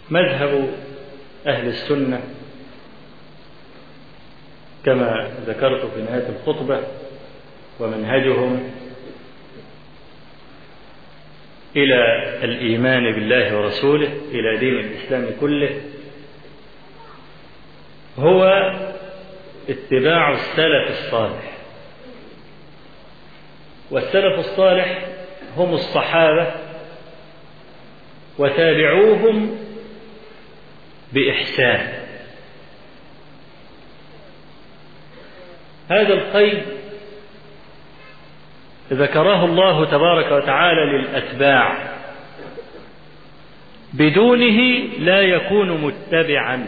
مذهب أهل السنة كما ذكرت في نهاية الخطبة ومنهجهم إلى الإيمان بالله ورسوله إلى دين الإسلام كله هو اتباع السلف الصالح والسلف الصالح هم الصحابة وتابعوهم بإحسان هذا القيد ذكره الله تبارك وتعالى للأتباع بدونه لا يكون متبعا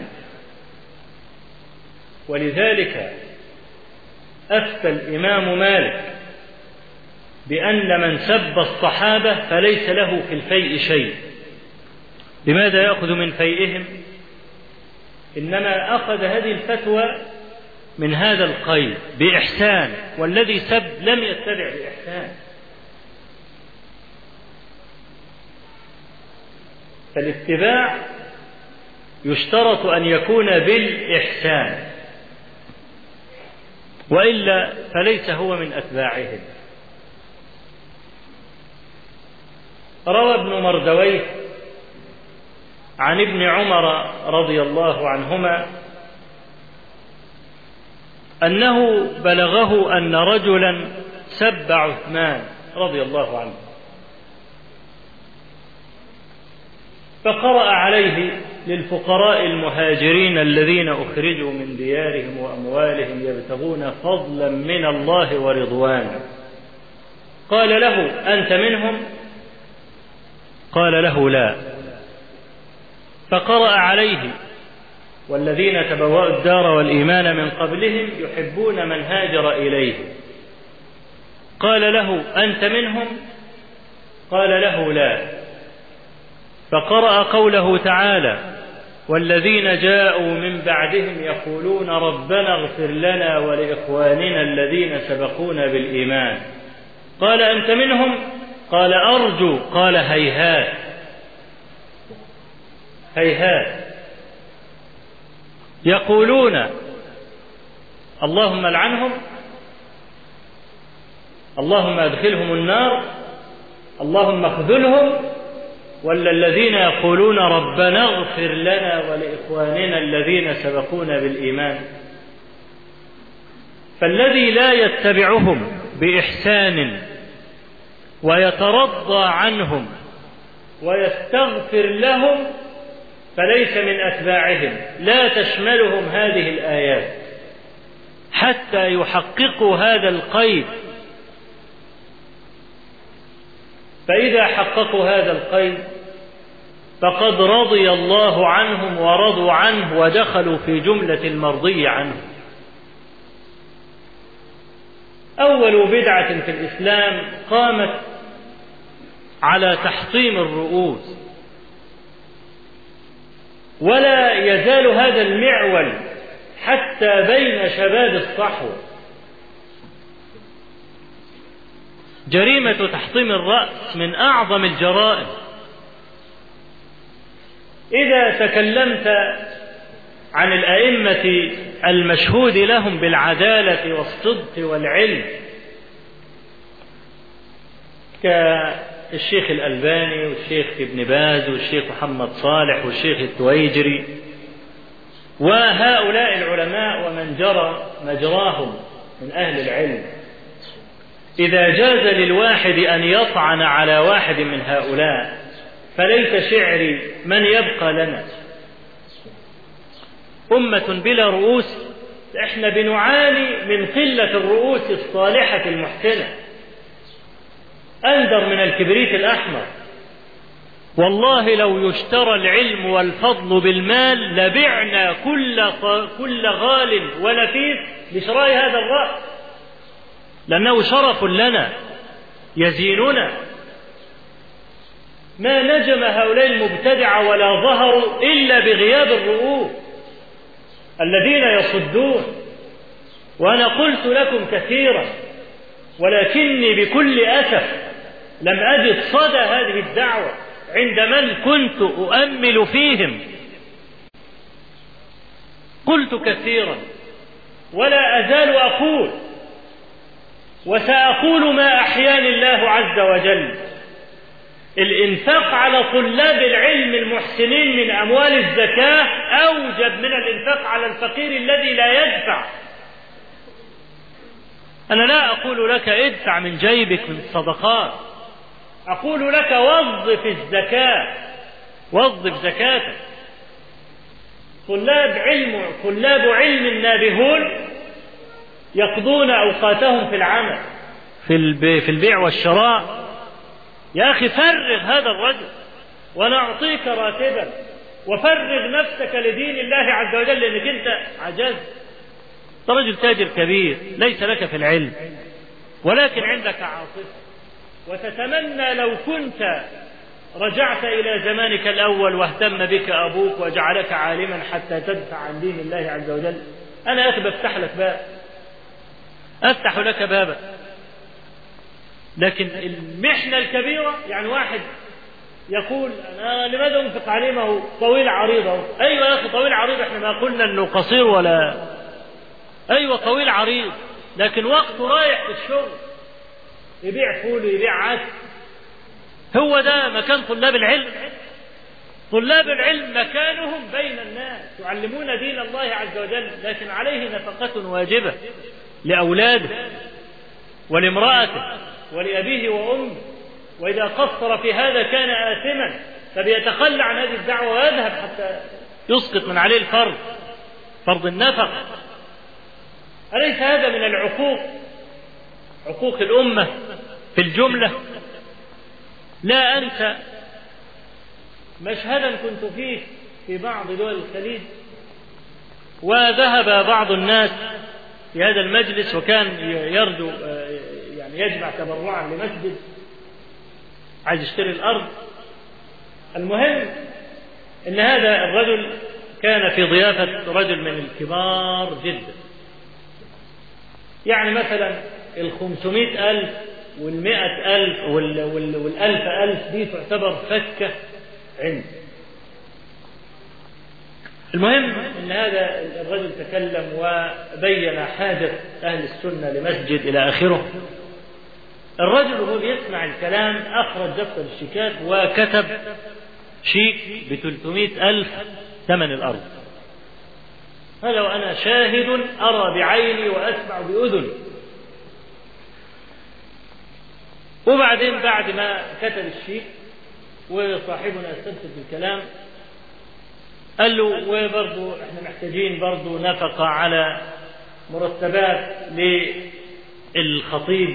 ولذلك أفتى الإمام مالك بأن من سب الصحابة فليس له في الفيء شيء لماذا يأخذ من فيئهم إنما أخذ هذه الفتوى من هذا القيد بإحسان والذي سب لم يتبع بإحسان فالاتباع يشترط أن يكون بالإحسان وإلا فليس هو من أتباعهم روى ابن مردويه عن ابن عمر رضي الله عنهما أنه بلغه أن رجلا سب عثمان رضي الله عنه فقرأ عليه للفقراء المهاجرين الذين أخرجوا من ديارهم وأموالهم يبتغون فضلا من الله ورضوانا قال له أنت منهم قال له لا فقرأ عليه والذين تبوأوا الدار والإيمان من قبلهم يحبون من هاجر إليهم قال له أنت منهم قال له لا فقرأ قوله تعالى والذين جاءوا من بعدهم يقولون ربنا اغفر لنا ولإخواننا الذين سبقونا بالإيمان قال أنت منهم قال أرجو قال هيهات هيهات يقولون اللهم لعنهم اللهم ادخلهم النار اللهم اخذلهم ولا الذين يقولون ربنا اغفر لنا ولإخواننا الذين سبقونا بالإيمان فالذي لا يتبعهم بإحسان ويترضى عنهم ويستغفر لهم فليس من أتباعهم لا تشملهم هذه الآيات حتى يحققوا هذا القيد فإذا حققوا هذا القيد فقد رضي الله عنهم ورضوا عنه ودخلوا في جملة المرضي عنه أول بدعة في الإسلام قامت على تحطيم الرؤوس ولا يزال هذا المعول حتى بين شباب الصحوة جريمة تحطيم الرأس من أعظم الجرائم إذا تكلمت عن الأئمة المشهود لهم بالعدالة والصدق والعلم كالشيخ الألباني والشيخ ابن باز والشيخ محمد صالح والشيخ التويجري وهؤلاء العلماء ومن جرى مجراهم من أهل العلم إذا جاز للواحد أن يطعن على واحد من هؤلاء فليس شعري من يبقى لنا أمة بلا رؤوس احنا بنعاني من قلة الرؤوس الصالحة المحسنة أندر من الكبريت الأحمر والله لو يشترى العلم والفضل بالمال لبعنا كل كل غال ونفيس لشراء هذا الرأس لأنه شرف لنا يزيننا ما نجم هؤلاء المبتدعة ولا ظهروا إلا بغياب الرؤوس الذين يصدون وأنا قلت لكم كثيرا ولكني بكل أسف لم أجد صدى هذه الدعوة عند من كنت أؤمل فيهم قلت كثيرا ولا أزال أقول وسأقول ما أحياني الله عز وجل الإنفاق على طلاب العلم المحسنين من أموال الزكاة أوجب من الإنفاق على الفقير الذي لا يدفع أنا لا أقول لك ادفع من جيبك من الصدقات أقول لك وظف الزكاة وظف زكاتك طلاب علم طلاب علم نابهون يقضون أوقاتهم في العمل في في البيع والشراء يا أخي فرغ هذا الرجل وأنا أعطيك راتبا وفرغ نفسك لدين الله عز وجل لأنك أنت عجزت أنت رجل تاجر كبير ليس لك في العلم ولكن عندك عاطفة وتتمنى لو كنت رجعت إلى زمانك الأول واهتم بك أبوك وجعلك عالما حتى تدفع عن دين الله عز وجل أنا أخي بفتح لك باب أفتح لك بابا لكن المحنة الكبيرة يعني واحد يقول أنا لماذا أنفق عليه ما هو طويل عريض أيوة يا أخي طويل عريض إحنا ما قلنا إنه قصير ولا أيوة طويل عريض لكن وقته رايح في الشغل يبيع فول ويبيع عدس هو ده مكان طلاب العلم طلاب العلم مكانهم بين الناس يعلمون دين الله عز وجل لكن عليه نفقة واجبة لأولاده ولامرأته ولأبيه وأمه وإذا قصر في هذا كان آثما فبيتخلى عن هذه الدعوة ويذهب حتى يسقط من عليه الفرض فرض النفق أليس هذا من العقوق عقوق الأمة في الجملة لا أنسى مشهدا كنت فيه في بعض دول الخليج وذهب بعض الناس في هذا المجلس وكان يرجو يعني يجمع تبرعا لمسجد عايز يشتري الأرض المهم أن هذا الرجل كان في ضيافة رجل من الكبار جدا يعني مثلا الخمسمائة ألف والمائة ألف والألف ألف دي تعتبر فكة عنده المهم ان هذا الرجل تكلم وبين حاجة اهل السنة لمسجد الى اخره الرجل وهو بيسمع الكلام اخرج دفتر الشيكات وكتب شيك ب 300 ألف ثمن الأرض هذا وأنا شاهد أرى بعيني وأسمع بأذني وبعدين بعد ما كتب الشيك وصاحبنا استمسك بالكلام قال له وبرضه احنا محتاجين برضه نفقة على مرتبات للخطيب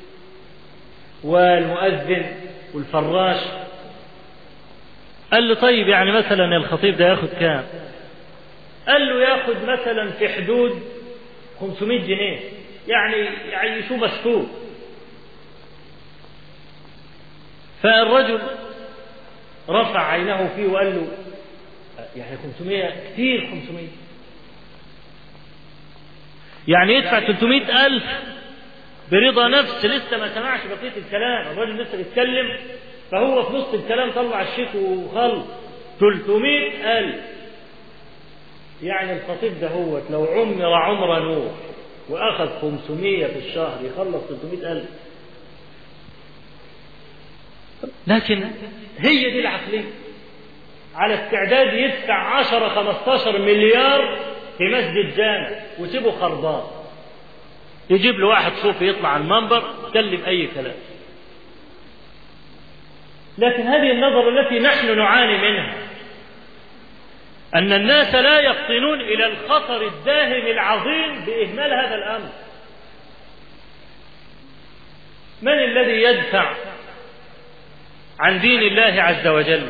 والمؤذن والفراش قال له طيب يعني مثلا الخطيب ده ياخد كام قال له ياخد مثلا في حدود 500 جنيه يعني يعيشوه مسكوت فالرجل رفع عينه فيه وقال له يعني 500 كثير 500 يعني يدفع 300 ألف برضا نفس لسه ما سمعش بقية الكلام الراجل لسه بيتكلم فهو في نص الكلام طلع الشيك وخلص 300 ألف يعني الخطيب ده هو لو عمر عمر نور وأخذ 500 في الشهر يخلص 300 ألف لكن هي دي العقلية على استعداد يدفع 10 15 مليار في مسجد جامع وسيبه خربان يجيب له واحد صوفي يطلع على المنبر يتكلم أي كلام لكن هذه النظرة التي نحن نعاني منها أن الناس لا يفطنون إلى الخطر الداهم العظيم بإهمال هذا الأمر من الذي يدفع عن دين الله عز وجل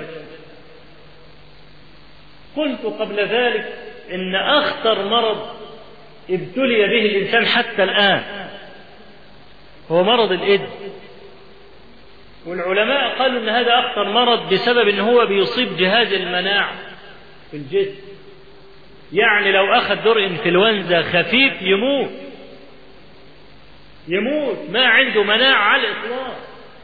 قلت قبل ذلك إن أخطر مرض ابتلي به الإنسان حتى الآن هو مرض الإيدز والعلماء قالوا ان هذا اخطر مرض بسبب ان هو بيصيب جهاز المناعه في الجسم يعني لو اخذ دور انفلونزا خفيف يموت يموت ما عنده مناعه على الاطلاق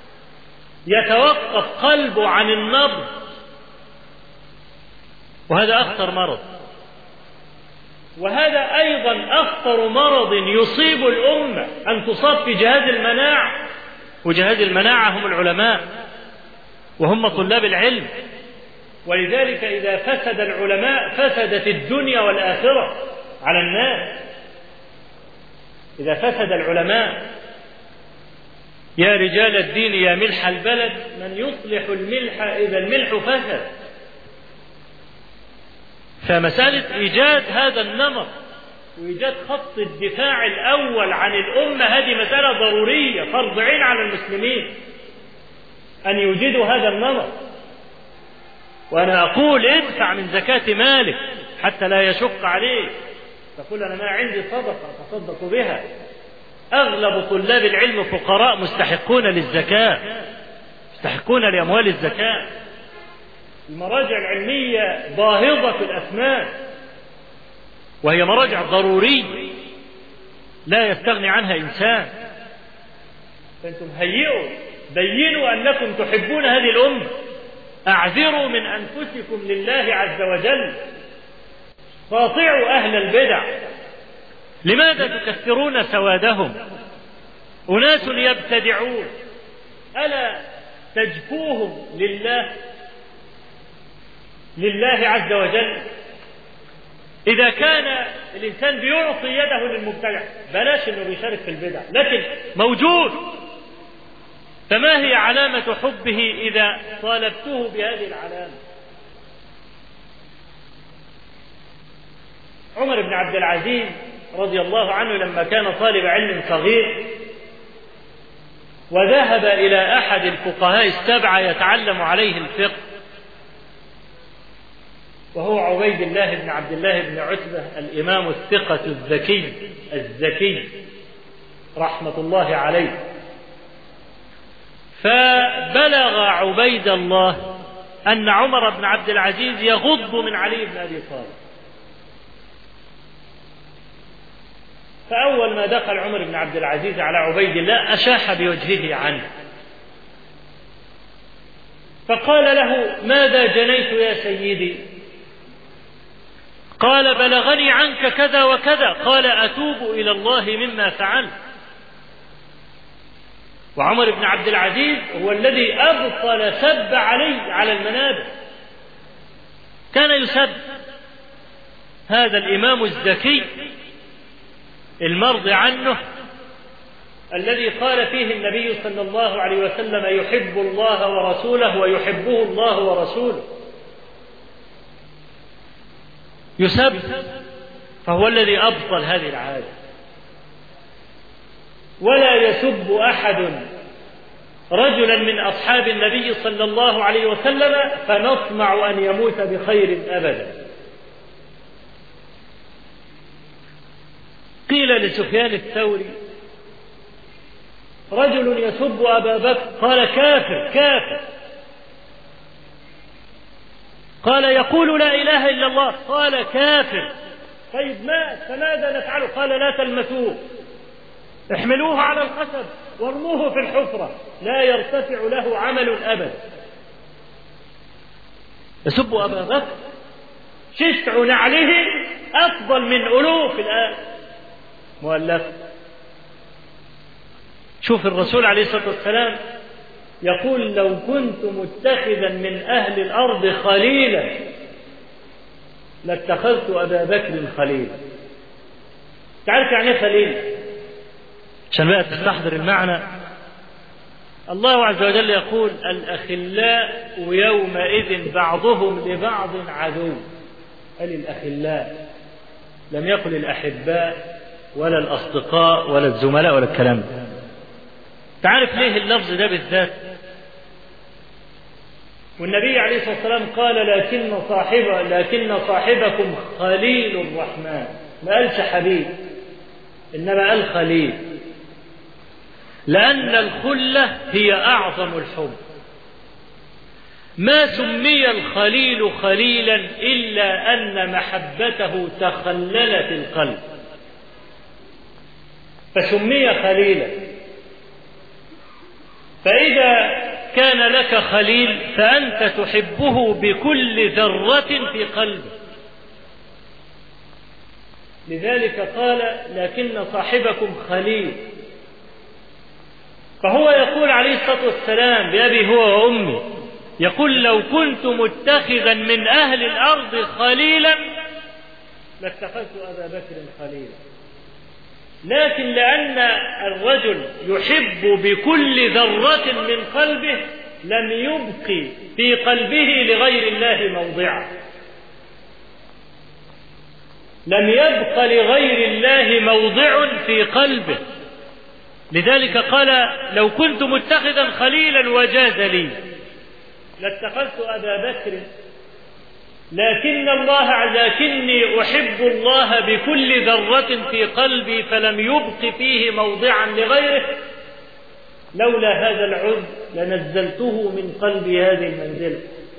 يتوقف قلبه عن النبض وهذا اخطر مرض وهذا أيضا أخطر مرض يصيب الأمة أن تصاب في جهاز المناعة وجهاز المناعة هم العلماء وهم طلاب العلم ولذلك إذا فسد العلماء فسدت الدنيا والآخرة على الناس إذا فسد العلماء يا رجال الدين يا ملح البلد من يصلح الملح إذا الملح فسد فمسألة إيجاد هذا النمط وإيجاد خط الدفاع الأول عن الأمة هذه مسألة ضرورية فرض عين على المسلمين أن يوجدوا هذا النمط وأنا أقول ادفع من زكاة مالك حتى لا يشق عليك تقول أنا ما عندي صدقة أتصدق بها أغلب طلاب العلم فقراء مستحقون للزكاة مستحقون لأموال الزكاة المراجع العلمية باهظة الأثمان وهي مراجع ضرورية لا يستغني عنها إنسان فأنتم هيئوا بينوا أنكم تحبون هذه الأمة أعذروا من أنفسكم لله عز وجل قاطعوا أهل البدع لماذا تكثرون سوادهم أناس يبتدعون ألا تجفوهم لله لله عز وجل إذا كان الإنسان بيعطي يده للمبتدع بلاش إنه بيشارك في البدع لكن موجود فما هي علامة حبه إذا طالبته بهذه العلامة عمر بن عبد العزيز رضي الله عنه لما كان طالب علم صغير وذهب إلى أحد الفقهاء السبعة يتعلم عليه الفقه وهو عبيد الله بن عبد الله بن عتبة الإمام الثقة الذكي الذكي رحمة الله عليه فبلغ عبيد الله أن عمر بن عبد العزيز يغض من علي بن أبي طالب فأول ما دخل عمر بن عبد العزيز على عبيد الله أشاح بوجهه عنه فقال له ماذا جنيت يا سيدي قال بلغني عنك كذا وكذا قال أتوب إلى الله مما فعلت وعمر بن عبد العزيز هو الذي أبطل سب علي على المنابر كان يسب هذا الإمام الزكي المرضي عنه الذي قال فيه النبي صلى الله عليه وسلم يحب الله ورسوله ويحبه الله ورسوله يسب فهو الذي أبطل هذه العادة ولا يسب أحد رجلا من أصحاب النبي صلى الله عليه وسلم فنطمع أن يموت بخير أبدا قيل لسفيان الثوري رجل يسب أبا بكر قال كافر كافر قال يقول لا إله إلا الله قال كافر طيب مات فماذا نفعله قال لا تلمسوه احملوه على القسم وارموه في الحفرة لا يرتفع له عمل أبدا يسب أبا بكر شسع نعله أفضل من ألوف الآن مؤلف شوف الرسول عليه الصلاة والسلام يقول لو كنت متخذا من أهل الأرض خليلا لاتخذت أبا بكر خليلا تعرف يعني ايه خليل عشان بقى تستحضر المعنى الله عز وجل يقول الأخلاء يومئذ بعضهم لبعض عدو قال الأخلاء لم يقل الأحباء ولا الأصدقاء ولا الزملاء ولا الكلام ده تعرف ليه اللفظ ده بالذات والنبي عليه الصلاة والسلام قال لكن صاحب لكن صاحبكم خليل الرحمن ما قالش حبيب إنما قال خليل لأن الخلة هي أعظم الحب ما سمي الخليل خليلا إلا أن محبته تخللت القلب فسمي خليلا فإذا كان لك خليل فأنت تحبه بكل ذرة في قلبك لذلك قال لكن صاحبكم خليل فهو يقول عليه الصلاة والسلام بأبي هو وأمي يقول لو كنت متخذا من أهل الأرض خليلا لاتخذت أبا بكر خليلا لكن لأن الرجل يحب بكل ذرة من قلبه لم يبق في قلبه لغير الله موضعا لم يبق لغير الله موضع في قلبه لذلك قال لو كنت متخذا خليلا وجاز لي لاتخذت أبا بكر لكن الله لكني أحب الله بكل ذرة في قلبي فلم يبق فيه موضعا لغيره لولا هذا العذر لنزلته من قلبي هذه المنزلة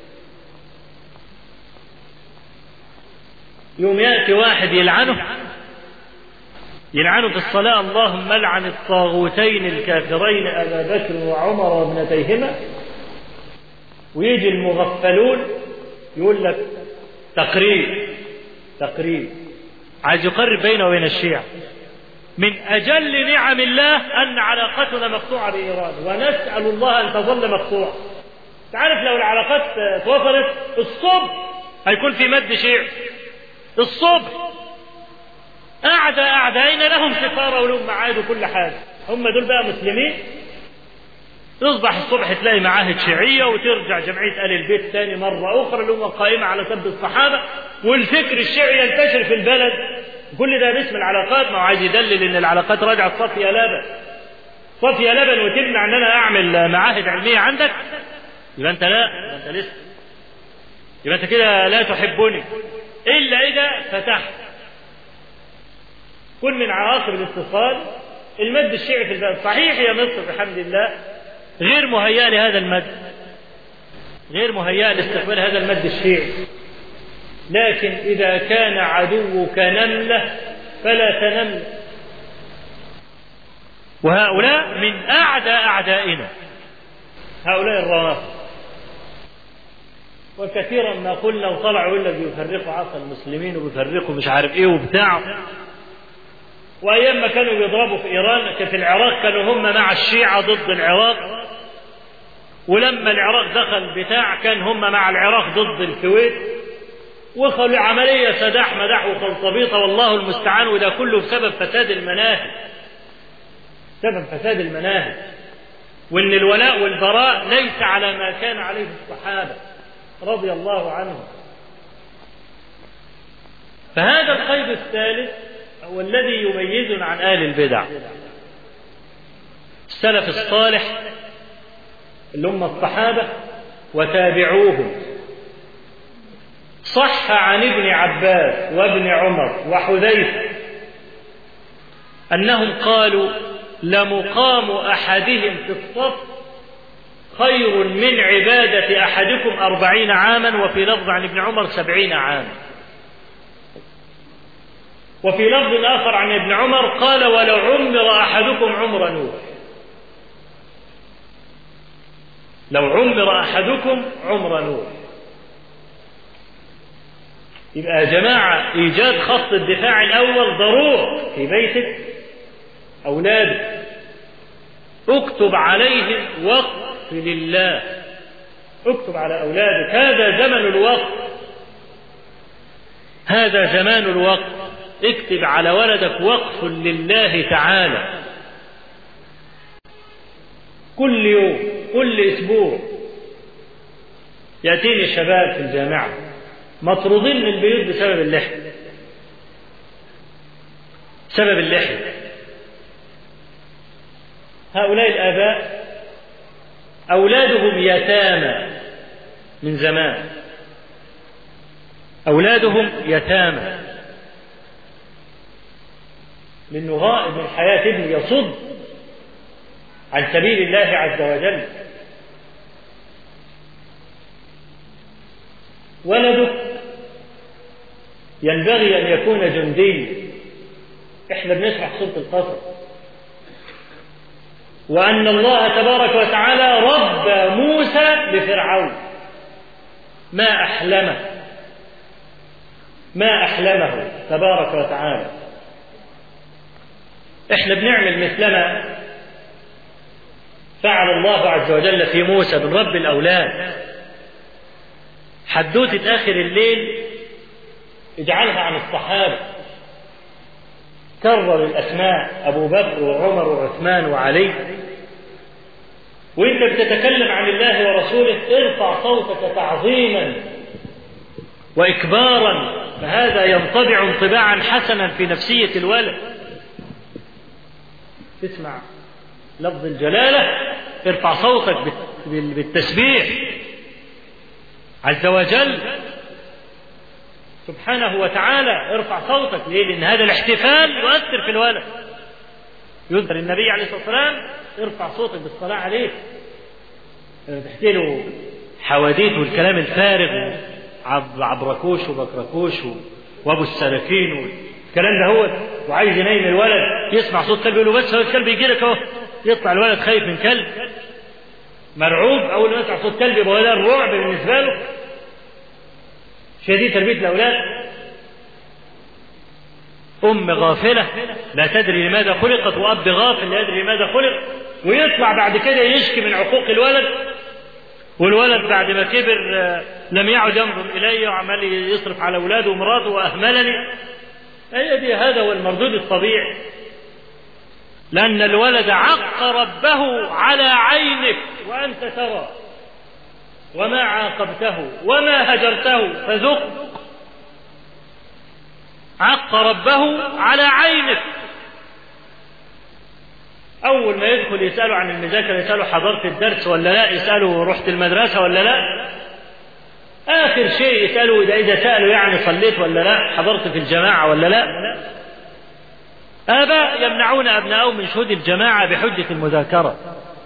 يوم يأتي واحد يلعنه يلعنه في الصلاة اللهم لعن الطاغوتين الكافرين أبا بكر وعمر وابنتيهما ويجي المغفلون يقول لك تقريب تقريب عايز يقرب بينه وبين الشيعة من أجل نعم الله أن علاقتنا مقطوعة بإيران ونسأل الله أن تظل مقطوعة تعرف لو العلاقات توفرت الصبح هيكون في مد شيعي الصبح أعداء أعدائنا لهم سفارة ولهم معاد وكل حاجة هم دول بقى مسلمين تصبح الصبح تلاقي معاهد شيعية وترجع جمعية آل البيت ثاني مرة أخرى اللي هم قائمة على سب الصحابة والفكر الشيعي ينتشر في البلد كل ده باسم العلاقات ما هو عايز يدلل ان العلاقات راجعة صافية لبن صافية لبن وتمنع ان انا اعمل معاهد علمية عندك يبقى انت لا يبقى انت لسه يبقى انت كده لا تحبني الا اذا فتحت كن من عواقب الاتصال المد الشيعي في البلد صحيح يا مصر بحمد الله غير مهيئة لهذا المد غير مهيئة لاستقبال هذا المد الشيعي لكن إذا كان عدوك نملة فلا تنمل وهؤلاء من أعدى أعدائنا هؤلاء الروافض وكثيرا ما قلنا وطلعوا يقول لك بيفرقوا عصا المسلمين وبيفرقوا مش عارف ايه وبتاع وايام ما كانوا بيضربوا في ايران في العراق كانوا هم مع الشيعه ضد العراق ولما العراق دخل بتاع كان هم مع العراق ضد الكويت وخلوا عملية سداح مداح وخلطبيطة والله المستعان وده كله بسبب فساد المناهج سبب فساد المناهج وان الولاء والبراء ليس على ما كان عليه الصحابة رضي الله عنهم فهذا القيد الثالث هو الذي يميزنا عن آل البدع السلف الصالح اللي هم الصحابة وتابعوهم صح عن ابن عباس وابن عمر وحذيفة أنهم قالوا لمقام أحدهم في الصف خير من عبادة أحدكم أربعين عاما وفي لفظ عن ابن عمر سبعين عاما وفي لفظ آخر عن ابن عمر قال ولو عمر أحدكم عمر نوح لو عمر أحدكم عمر نوح يبقى يا جماعة إيجاد خط الدفاع الأول ضرورة في بيتك أولادك اكتب عليهم وقف لله اكتب على أولادك هذا زمن الوقت هذا زمان الوقت اكتب على ولدك وقف لله تعالى كل يوم كل اسبوع ياتيني شباب في الجامعه مطرودين من البيوت بسبب اللحيه سبب اللحيه هؤلاء الاباء اولادهم يتامى من زمان اولادهم يتامى لانه غائب من حياه ابنه يصد عن سبيل الله عز وجل ولدك ينبغي ان يكون جندي احنا بنشرح سوره القصر وان الله تبارك وتعالى رب موسى لفرعون ما احلمه ما أحلمه تبارك وتعالى احنا بنعمل مثلما فعل الله عز وجل في موسى من رب الأولاد حدوتة آخر الليل اجعلها عن الصحابة كرر الأسماء أبو بكر وعمر وعثمان وعلي وانت بتتكلم عن الله ورسوله ارفع صوتك تعظيما واكبارا فهذا ينطبع انطباعا حسنا في نفسيه الولد تسمع لفظ الجلاله ارفع صوتك بالتسبيح عز وجل سبحانه وتعالى ارفع صوتك ليه لان هذا الاحتفال يؤثر في الولد يذكر النبي عليه الصلاه والسلام ارفع صوتك بالصلاه عليه تحكي له حواديت والكلام الفارغ عبركوش وبكركوش وابو السلفين والكلام ده هو وعايز ينيم الولد يسمع صوت كلب يقول له بس هو الكلب يجي لك اهو يطلع الولد خايف من كلب مرعوب اول ما يسمع صوت كلب يبقى ده الرعب بالنسبه له شديد تربيه الاولاد أم غافلة لا تدري لماذا خلقت وأب غافل لا يدري لماذا خلق ويطلع بعد كده يشكي من عقوق الولد والولد بعد ما كبر لم يعد ينظر إلي وعمال يصرف على أولاده ومراته وأهملني هي دي هذا هو المردود الطبيعي لأن الولد عق ربه على عينك وأنت ترى وما عاقبته وما هجرته فذق عق ربه على عينك أول ما يدخل يسأله عن المذاكرة يسأله حضرت الدرس ولا لا يسأله رحت المدرسة ولا لا آخر شيء يسأله إذا إذا سأله يعني صليت ولا لا حضرت في الجماعة ولا لا آباء يمنعون أبنائهم من شهود الجماعة بحجة المذاكرة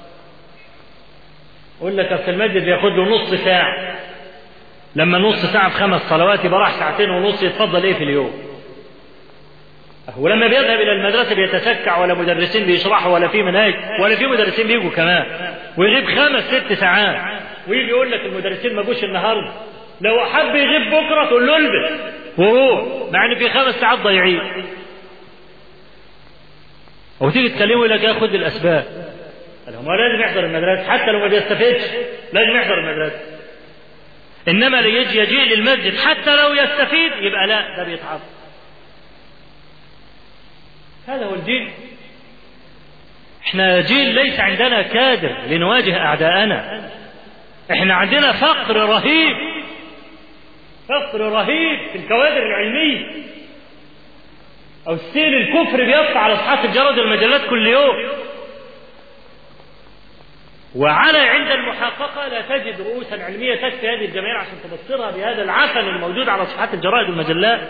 يقول لك أصل المسجد بياخد له نص ساعة لما نص ساعة في خمس صلوات يبقى راح ساعتين ونص يتفضل إيه في اليوم ولما بيذهب الى المدرسه بيتسكع ولا مدرسين بيشرحوا ولا في مناهج ولا في مدرسين بيجوا كمان ويغيب خمس ست ساعات ويجي يقول لك المدرسين ما جوش النهارده لو حب يغيب بكره تقول له البس وروح مع ان في خمس ساعات ضايعين وتيجي تكلمه يقول لك خد الاسباب هو لازم يحضر المدرسه حتى لو ما بيستفدش لازم يحضر المدرسه انما اللي يجي يجيء للمسجد حتى لو يستفيد يبقى لا ده بيتعب هذا هو الجيل احنا جيل ليس عندنا كادر لنواجه اعداءنا احنا عندنا فقر رهيب فقر رهيب في الكوادر العلميه او السيل الكفر بيطلع على صفحات الجرائد والمجلات كل يوم وعلى عند المحققة لا تجد رؤوسا علمية تكفي هذه الجماهير عشان تبصرها بهذا العفن الموجود على صفحات الجرائد والمجلات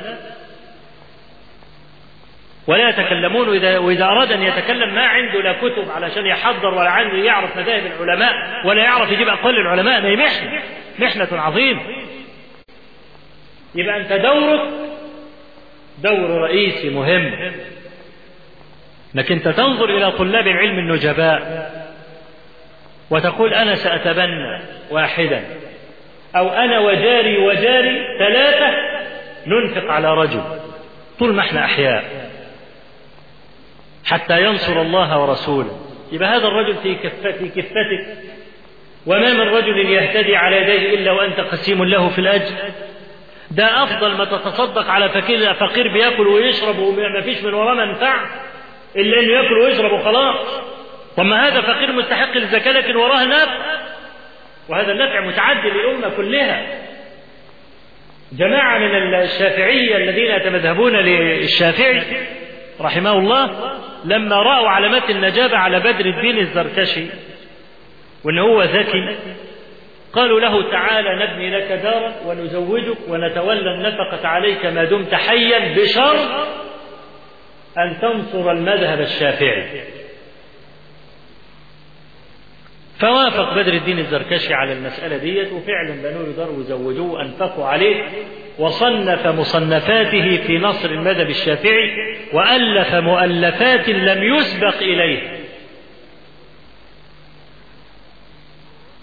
ولا يتكلمون وإذا, وإذا أراد أن يتكلم ما عنده لا كتب علشان يحضر ولا عنده يعرف مذاهب العلماء ولا يعرف يجيب أقوال العلماء ما هي محنة محنة عظيمة يبقى أنت دورك دور رئيسي مهم انك انت تنظر الى طلاب العلم النجباء وتقول انا ساتبنى واحدا او انا وجاري وجاري ثلاثه ننفق على رجل طول ما احنا احياء حتى ينصر الله ورسوله يبقى هذا الرجل في كفة في كفتك وما من رجل يهتدي على يديه إلا وأنت قسيم له في الأجر ده أفضل ما تتصدق على فقير فقير بياكل ويشرب وما فيش من وراه منفعة إلا إنه ياكل ويشرب وخلاص طب ما هذا فقير مستحق للزكاة لكن وراه نفع وهذا النفع متعدي للأمة كلها جماعة من الشافعية الذين يتمذهبون للشافعي رحمه الله لما رأوا علامات النجابة على بدر الدين الزركشي وأن هو ذكي قالوا له تعالى نبني لك دارا ونزوجك ونتولى النفقة عليك ما دمت حيا بشرط أن تنصر المذهب الشافعي فوافق بدر الدين الزركشي على المسألة ديت وفعلا بنوا له دار وزوجوه وأنفقوا عليه وصنف مصنفاته في نصر المذهب الشافعي وألف مؤلفات لم يسبق إليه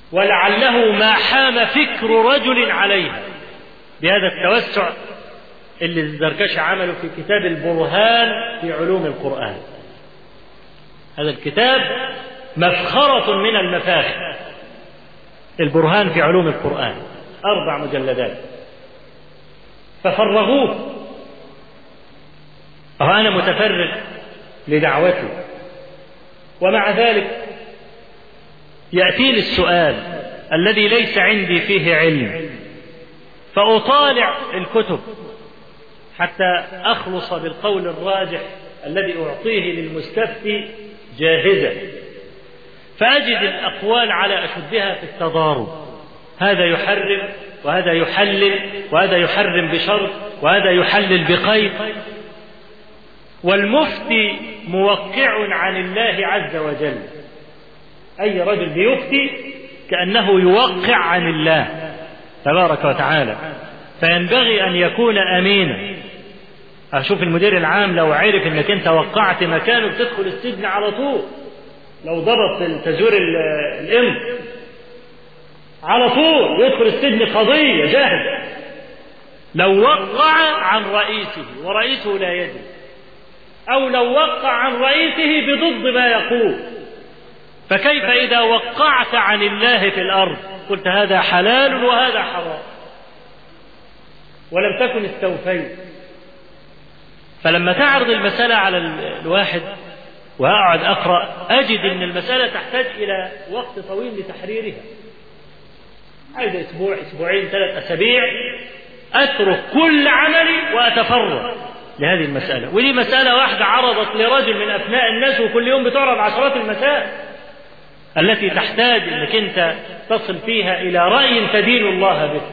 ولعله ما حام فكر رجل عليها بهذا التوسع اللي الزركشي عمله في كتاب البرهان في علوم القرآن هذا الكتاب مفخرة من المفاخر البرهان في علوم القرآن أربع مجلدات ففرغوه أو أنا متفرغ لدعوتي ومع ذلك يأتيني السؤال الذي ليس عندي فيه علم فأطالع الكتب حتى أخلص بالقول الراجح الذي أعطيه للمستفتي جاهزا فأجد الأقوال على أشدها في التضارب هذا يحرم وهذا يحلل وهذا يحرم بشرط وهذا يحلل بقيد والمفتي موقع عن الله عز وجل أي رجل بيفتي كأنه يوقع عن الله تبارك وتعالى فينبغي أن يكون أمينا أشوف المدير العام لو عرف أنك أنت وقعت مكانه بتدخل السجن على طول لو ضبط تزوير الإم على طول يدخل السجن قضية جاهزة لو وقع عن رئيسه ورئيسه لا يدري أو لو وقع عن رئيسه بضد ما يقول فكيف إذا وقعت عن الله في الأرض قلت هذا حلال وهذا حرام ولم تكن استوفيت فلما تعرض المسألة على الواحد وأقعد أقرأ أجد أن المسألة تحتاج إلى وقت طويل لتحريرها عايز أسبوع أسبوعين ثلاث أسابيع أترك كل عملي وأتفرغ لهذه المسألة ودي مسألة واحدة عرضت لرجل من أبناء الناس وكل يوم بتعرض عشرات المسائل التي تحتاج أنك أنت تصل فيها إلى رأي تدين الله به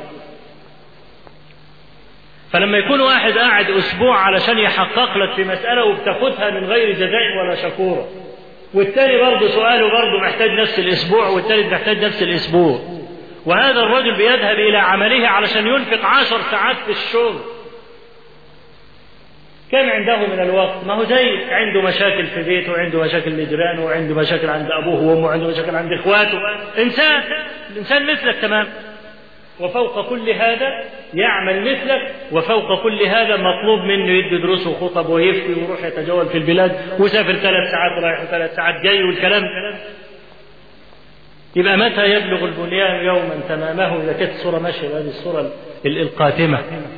فلما يكون واحد قاعد أسبوع علشان يحقق لك في مسألة وبتاخدها من غير جزاء ولا شكورة والتاني برضه سؤاله برضه محتاج نفس الأسبوع والتالت محتاج نفس الأسبوع وهذا الرجل بيذهب إلى عمله علشان ينفق عشر ساعات في الشغل كم عنده من الوقت ما هو زي عنده مشاكل في بيته وعنده مشاكل لجيرانه وعنده مشاكل عند أبوه وأمه وعنده مشاكل عند إخواته إنسان الإنسان مثلك تمام وفوق كل هذا يعمل مثلك وفوق كل هذا مطلوب منه يدي دروس وخطب ويفتي ويروح يتجول في البلاد وسافر ثلاث ساعات رايح وثلاث ساعات جاي والكلام يبقى متى يبلغ البنيان يوما تمامه إذا كانت الصورة ماشية بهذه الصورة القاتمة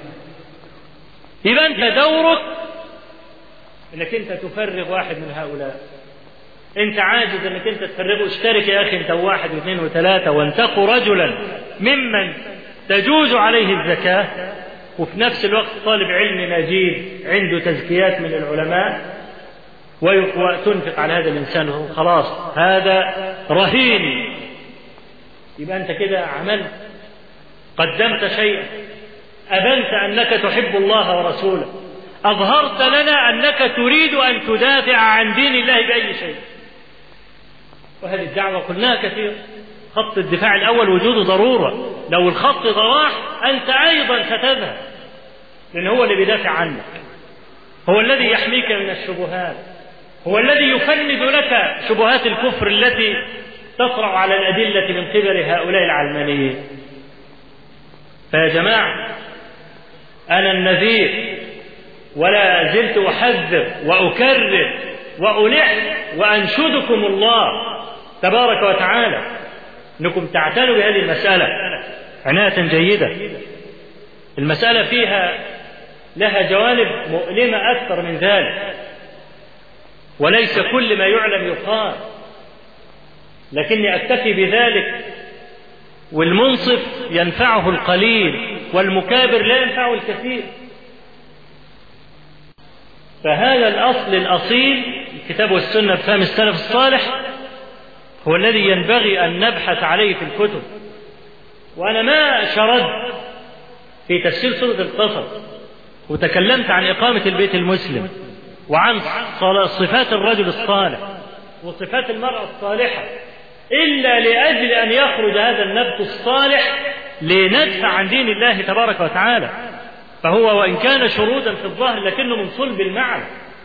يبقى أنت دورك انك انت تفرغ واحد من هؤلاء انت عاجز انك انت تفرغه اشترك يا اخي انت واحد واثنين وثلاثة وانتقوا رجلا ممن تجوز عليه الزكاة وفي نفس الوقت طالب علم نجيب عنده تزكيات من العلماء وتنفق على هذا الإنسان خلاص هذا رهين يبقى أنت كده عملت قدمت شيئا أبنت أنك تحب الله ورسوله أظهرت لنا أنك تريد أن تدافع عن دين الله بأي شيء وهذه الدعوة قلناها كثير خط الدفاع الأول وجوده ضرورة لو الخط ضراح أنت أيضا ستذهب لأن هو اللي بيدافع عنك هو الذي يحميك من الشبهات هو الذي يفند لك شبهات الكفر التي تطرأ على الأدلة من قبل هؤلاء العلمانيين فيا جماعة أنا النذير ولا زلت أحذر وأكرر وألح وأنشدكم الله تبارك وتعالى أنكم تعتنوا بهذه المسألة عناية جيدة المسألة فيها لها جوانب مؤلمة أكثر من ذلك وليس كل ما يعلم يقال لكني أكتفي بذلك والمنصف ينفعه القليل والمكابر لا ينفعه الكثير فهذا الأصل الأصيل الكتاب والسنة بفهم السلف الصالح هو الذي ينبغي أن نبحث عليه في الكتب وأنا ما شردت في تفسير سورة القصص وتكلمت عن إقامة البيت المسلم وعن صفات الرجل الصالح وصفات المرأة الصالحة إلا لأجل أن يخرج هذا النبت الصالح لندفع عن دين الله تبارك وتعالى فهو وإن كان شرودا في الظاهر لكنه من صلب المعنى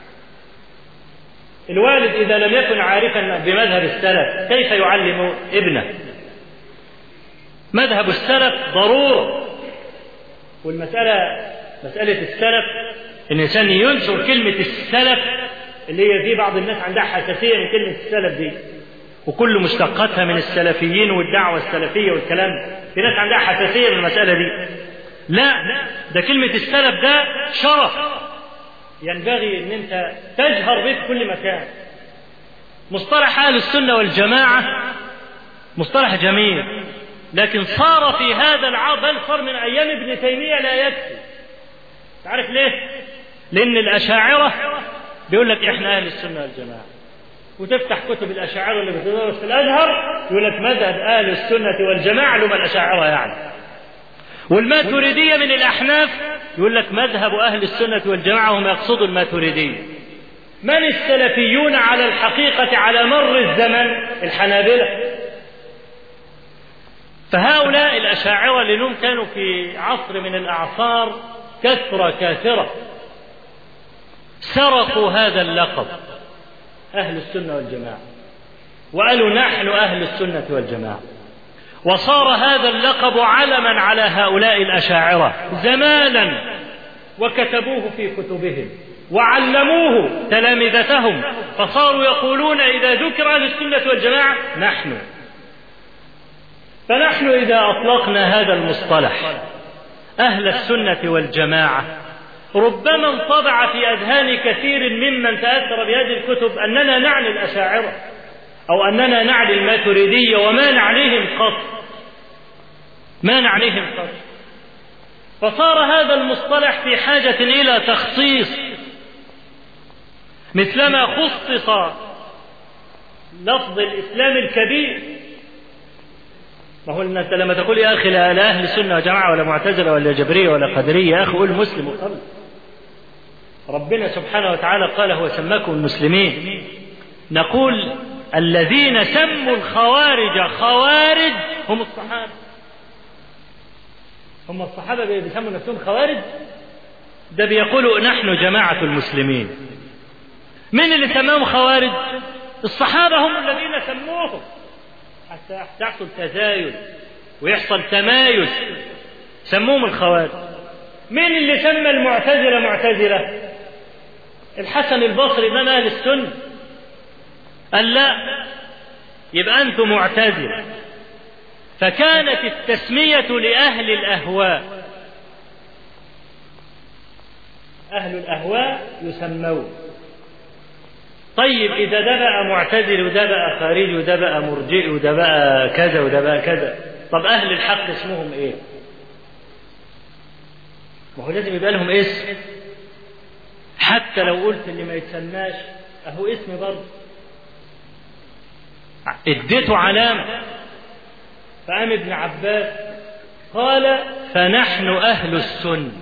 الوالد إذا لم يكن عارفا بمذهب السلف كيف يعلم ابنه مذهب السلف ضرورة والمسألة مسألة السلف إن الإنسان ينشر كلمة السلف اللي هي في بعض الناس عندها حساسية من كلمة السلف دي وكل مشتقاتها من السلفيين والدعوة السلفية والكلام في ناس عندها حساسية من المسألة دي لا ده كلمة السلف ده شرف ينبغي ان انت تجهر به في كل مكان مصطلح اهل السنة والجماعة مصطلح جميل لكن صار في هذا العصر بل صار من ايام ابن تيمية لا يكفي تعرف ليه لان الاشاعرة بيقول لك احنا اهل السنة والجماعة وتفتح كتب الاشاعرة اللي بتدرس في الازهر يقول لك مذهب اهل السنة والجماعة لما الاشاعرة يعني والماتريدية من الأحناف يقول لك مذهب أهل السنة والجماعة هم يقصدوا الماتريدية من السلفيون على الحقيقة على مر الزمن الحنابلة فهؤلاء الأشاعرة لأنهم كانوا في عصر من الأعصار كثرة كاثرة سرقوا هذا اللقب أهل السنة والجماعة وقالوا نحن أهل السنة والجماعة وصار هذا اللقب علما على هؤلاء الأشاعرة زمانا وكتبوه في كتبهم وعلموه تلامذتهم فصاروا يقولون إذا ذكر أهل السنة والجماعة نحن فنحن إذا أطلقنا هذا المصطلح أهل السنة والجماعة ربما انطبع في أذهان كثير ممن تأثر بهذه الكتب أننا نعني الأشاعرة أو أننا نعني الماتريدية وما نعنيهم قط ما نعنيهم قط فصار هذا المصطلح في حاجة إلى تخصيص مثلما خصص لفظ الإسلام الكبير ما هو انت لما تقول يا اخي لا, لا اهل سنه وجماعه ولا معتزله ولا جبريه ولا قدريه يا اخي قول مسلم وخلص ربنا سبحانه وتعالى قال هو سماكم المسلمين نقول الذين سموا الخوارج خوارج هم الصحابة هم الصحابة بيسموا نفسهم خوارج ده بيقولوا نحن جماعة المسلمين من اللي سماهم خوارج الصحابة هم الذين سموهم حتى يحصل تزايد ويحصل تمايز سموهم الخوارج مين اللي سمى المعتزلة معتزلة الحسن البصري إمام أهل السنة قال لا يبقى أنتم معتزلة فكانت التسمية لأهل الأهواء أهل الأهواء يسمون طيب إذا ده بقى معتزل وده بقى خارجي وده بقى مرجئ وده بقى كذا وده بقى كذا طب أهل الحق اسمهم إيه؟ ما هو لازم يبقى لهم اسم حتى لو قلت اللي ما يتسماش أهو اسم برضه اديته علامة فقام ابن عباس قال فنحن أهل السنة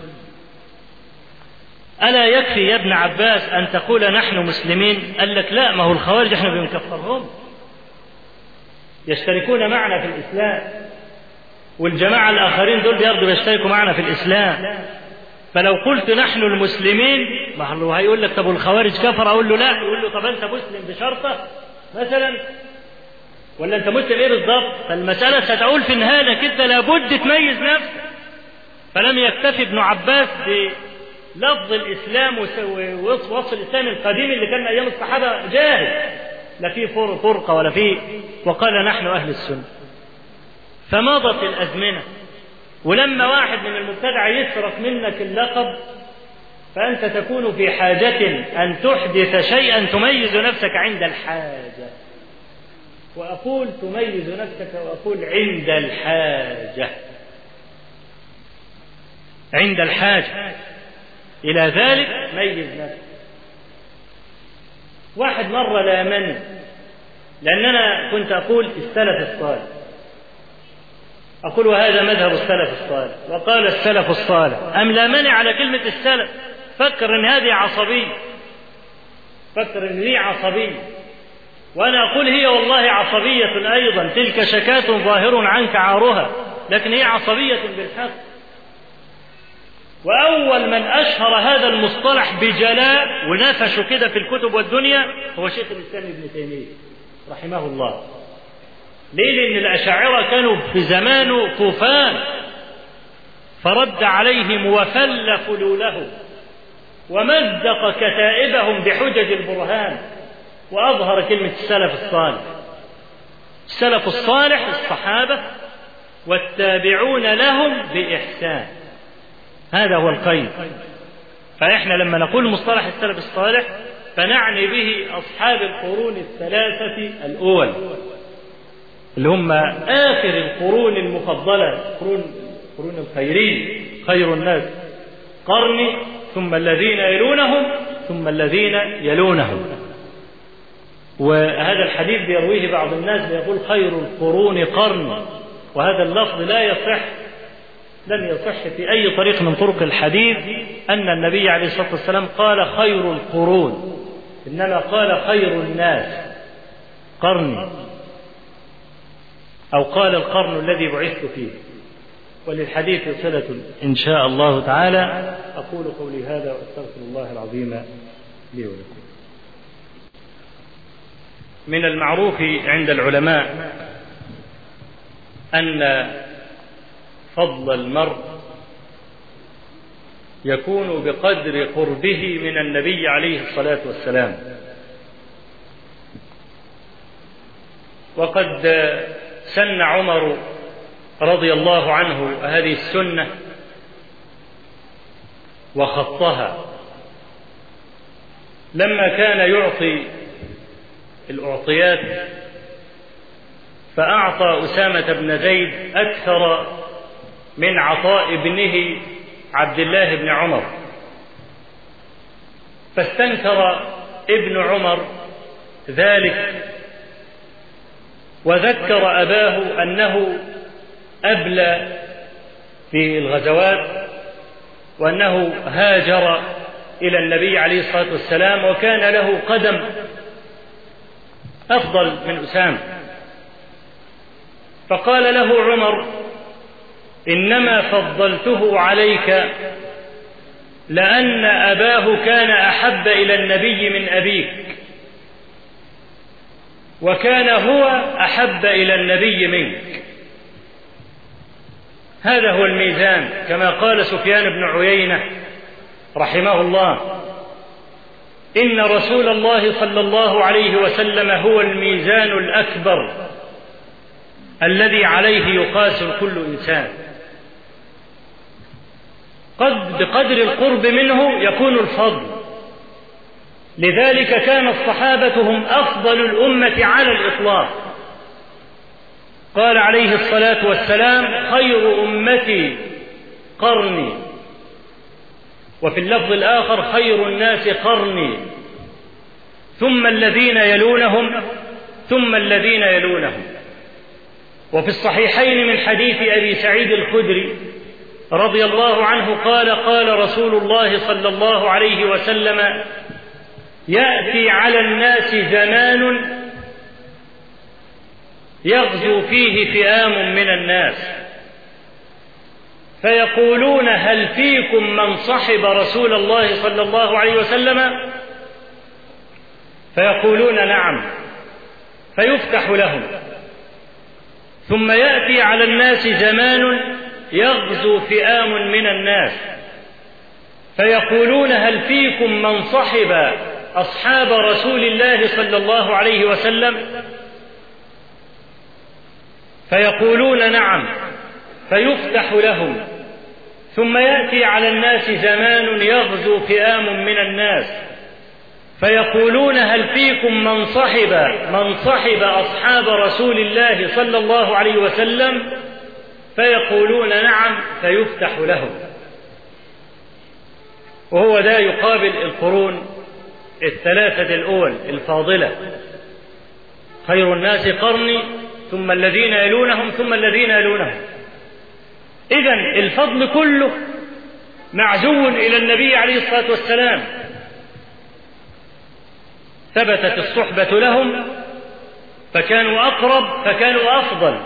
ألا يكفي يا ابن عباس أن تقول نحن مسلمين قال لك لا ما هو الخوارج احنا بنكفرهم يشتركون معنا في الإسلام والجماعة الآخرين دول برضه يشتركوا معنا في الإسلام فلو قلت نحن المسلمين ما هو هيقول لك طب والخوارج كفر أقول له لا يقول له طب أنت مسلم بشرطة مثلا ولا أنت مسلم إيه بالضبط فالمسألة ستعول في النهاية انك أنت لابد تميز نفسك فلم يكتفي ابن عباس بلفظ الإسلام ووصف الإسلام القديم اللي كان أيام الصحابة جاهز لا في فرقة ولا في وقال نحن أهل السنة فمضت الأزمنة ولما واحد من المبتدع يسرق منك اللقب فأنت تكون في حاجة أن تحدث شيئا تميز نفسك عند الحاجة وأقول تميز نفسك وأقول عند الحاجة عند الحاجة إلى ذلك ميز نفسك واحد مرة لامني لأن أنا كنت أقول السلف الصالح أقول وهذا مذهب السلف الصالح وقال السلف الصالح أم لا منع على كلمة السلف فكر أن هذه عصبية فكر أن لي عصبية وأنا أقول هي والله عصبية أيضا تلك شكاة ظاهر عنك عارها لكن هي عصبية بالحق وأول من أشهر هذا المصطلح بجلاء ونفشه كده في الكتب والدنيا هو شيخ الإسلام ابن تيمية رحمه الله ليه لأن الأشاعرة كانوا في زمانه طوفان فرد عليهم وفل فلوله ومزق كتائبهم بحجج البرهان وأظهر كلمة السلف الصالح السلف الصالح الصحابة والتابعون لهم بإحسان هذا هو القيد فإحنا لما نقول مصطلح السلف الصالح فنعني به أصحاب القرون الثلاثة الأول اللي هم آخر القرون المفضلة قرون قرون الخيرين خير الناس قرني ثم الذين يلونهم ثم الذين يلونهم وهذا الحديث بيرويه بعض الناس يقول خير القرون قرن وهذا اللفظ لا يصح لم يصح في أي طريق من طرق الحديث أن النبي عليه الصلاة والسلام قال خير القرون إنما قال خير الناس قرني أو قال القرن الذي بعثت فيه وللحديث صلة إن شاء الله تعالى أقول قولي هذا وأستغفر الله العظيم لي ولكم من المعروف عند العلماء أن فضل المرء يكون بقدر قربه من النبي عليه الصلاة والسلام وقد سن عمر رضي الله عنه هذه السنة وخطها لما كان يعطي الأعطيات فأعطى أسامة بن زيد أكثر من عطاء ابنه عبد الله بن عمر فاستنكر ابن عمر ذلك وذكر أباه أنه أبلى في الغزوات وأنه هاجر إلى النبي عليه الصلاة والسلام وكان له قدم أفضل من أسامة فقال له عمر إنما فضلته عليك لأن أباه كان أحب إلى النبي من أبيك وكان هو أحب إلى النبي منك هذا هو الميزان كما قال سفيان بن عيينة رحمه الله إن رسول الله صلى الله عليه وسلم هو الميزان الأكبر الذي عليه يقاس كل إنسان قد بقدر القرب منه يكون الفضل لذلك كان الصحابة هم أفضل الأمة على الإطلاق قال عليه الصلاة والسلام خير أمتي قرني وفي اللفظ الآخر خير الناس قرني ثم الذين يلونهم ثم الذين يلونهم وفي الصحيحين من حديث أبي سعيد الخدري رضي الله عنه قال قال رسول الله صلى الله عليه وسلم يأتي على الناس زمان يغزو فيه فئام من الناس فيقولون هل فيكم من صحب رسول الله صلى الله عليه وسلم فيقولون نعم فيفتح لهم ثم يأتي على الناس زمان يغزو فئام من الناس فيقولون هل فيكم من صحب أصحاب رسول الله صلى الله عليه وسلم فيقولون نعم فيفتح لهم ثم يأتي على الناس زمان يغزو فئام من الناس فيقولون هل فيكم من صحب من صحب أصحاب رسول الله صلى الله عليه وسلم فيقولون نعم فيفتح لهم وهو ده يقابل القرون الثلاثة الأول الفاضلة خير الناس قرني ثم الذين يلونهم ثم الذين يلونهم إذا الفضل كله معزو إلى النبي عليه الصلاة والسلام ثبتت الصحبة لهم فكانوا أقرب فكانوا أفضل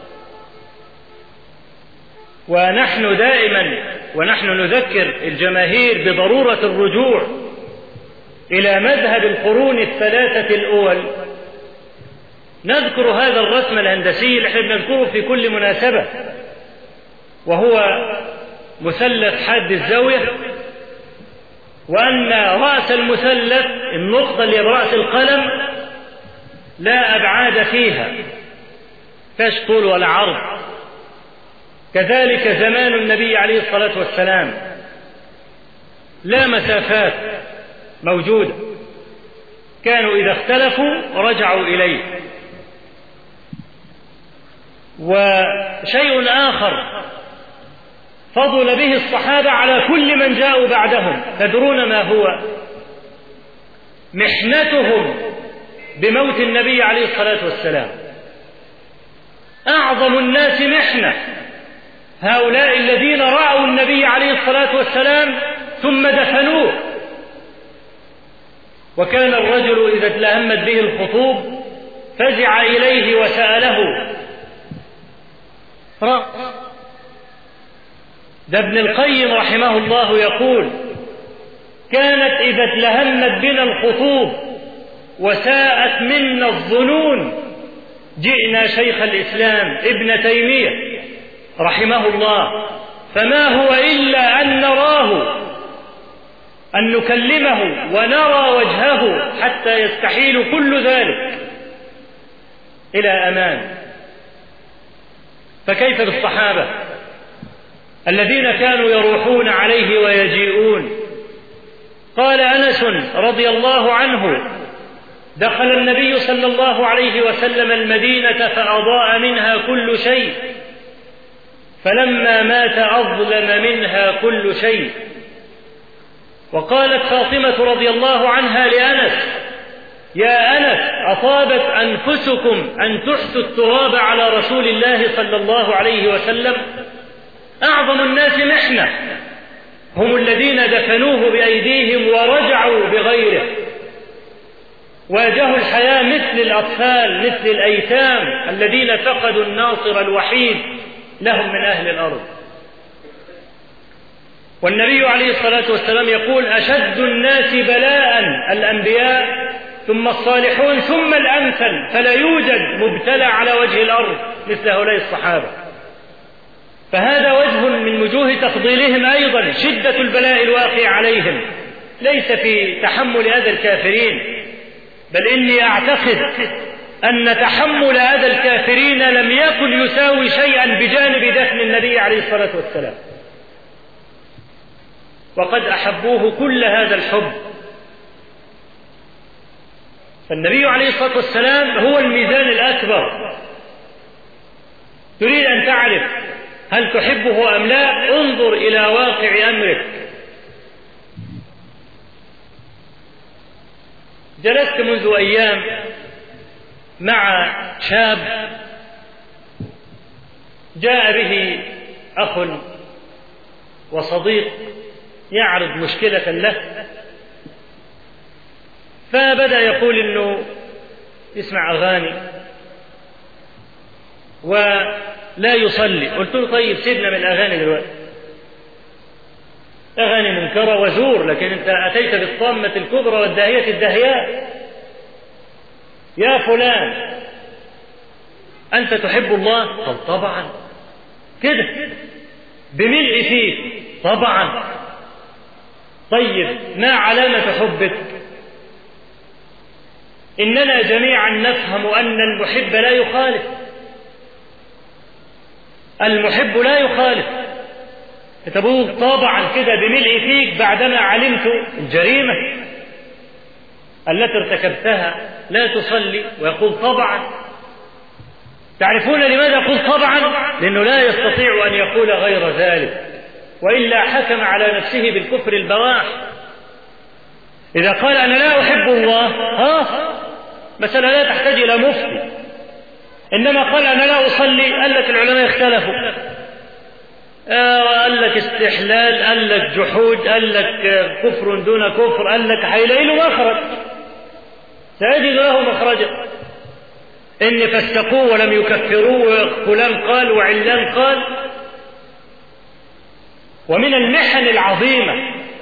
ونحن دائما ونحن نذكر الجماهير بضرورة الرجوع إلى مذهب القرون الثلاثة الأول نذكر هذا الرسم الهندسي اللي احنا بنذكره في كل مناسبة وهو مثلث حاد الزاوية وأن رأس المثلث النقطة اللي برأس القلم لا أبعاد فيها فاش طول ولا عرض كذلك زمان النبي عليه الصلاة والسلام لا مسافات موجودة كانوا إذا اختلفوا رجعوا إليه وشيء آخر فضل به الصحابة على كل من جاءوا بعدهم تدرون ما هو محنتهم بموت النبي عليه الصلاة والسلام أعظم الناس محنة هؤلاء الذين رأوا النبي عليه الصلاة والسلام ثم دفنوه وكان الرجل إذا تلهمت به الخطوب فزع إليه وسأله رأى ده ابن القيم رحمه الله يقول كانت إذا اتلهمت بنا الخطوب وساءت منا الظنون جئنا شيخ الإسلام ابن تيمية رحمه الله فما هو إلا أن نراه أن نكلمه ونرى وجهه حتى يستحيل كل ذلك إلى أمان فكيف بالصحابة الذين كانوا يروحون عليه ويجيئون قال انس رضي الله عنه دخل النبي صلى الله عليه وسلم المدينه فاضاء منها كل شيء فلما مات اظلم منها كل شيء وقالت فاطمه رضي الله عنها لانس يا انس اطابت انفسكم ان تحثوا التراب على رسول الله صلى الله عليه وسلم أعظم الناس محنة هم الذين دفنوه بأيديهم ورجعوا بغيره واجهوا الحياة مثل الأطفال مثل الأيتام الذين فقدوا الناصر الوحيد لهم من أهل الأرض والنبي عليه الصلاة والسلام يقول أشد الناس بلاء الأنبياء ثم الصالحون ثم الأمثل فلا يوجد مبتلى على وجه الأرض مثل هؤلاء الصحابة فهذا وجه من وجوه تفضيلهم أيضا شدة البلاء الواقع عليهم ليس في تحمل أذى الكافرين بل إني أعتقد أن تحمل أذى الكافرين لم يكن يساوي شيئا بجانب دفن النبي عليه الصلاة والسلام وقد أحبوه كل هذا الحب فالنبي عليه الصلاة والسلام هو الميزان الأكبر تريد أن تعرف هل تحبه أم لا انظر إلى واقع أمرك جلست منذ أيام مع شاب جاء به أخ وصديق يعرض مشكلة له فبدأ يقول إنه يسمع أغاني ولا يصلي قلت له طيب سيبنا من الأغاني دلوقتي أغاني منكرة وزور لكن أنت أتيت بالطامة الكبرى والداهية الداهيات يا فلان أنت تحب الله قال طبعا كده بملء فيك طبعا طيب ما علامة حبك إننا جميعا نفهم أن المحب لا يخالف المحب لا يخالف تبوغ طبعا كده بملء فيك بعدما علمت الجريمة التي ارتكبتها لا تصلي ويقول طبعا تعرفون لماذا يقول طبعا لأنه لا يستطيع أن يقول غير ذلك وإلا حكم على نفسه بالكفر البواح إذا قال أنا لا أحب الله ها مسألة لا تحتاج إلى مفتي إنما قال أنا لا أصلي قال لك العلماء اختلفوا آه قال لك استحلال قال لك جحود قال لك كفر دون كفر قال لك هيلاقي له مخرج سيجد له مخرجا إن فسقوه ولم يكفروه فلان قال وعلان قال ومن المحن العظيمة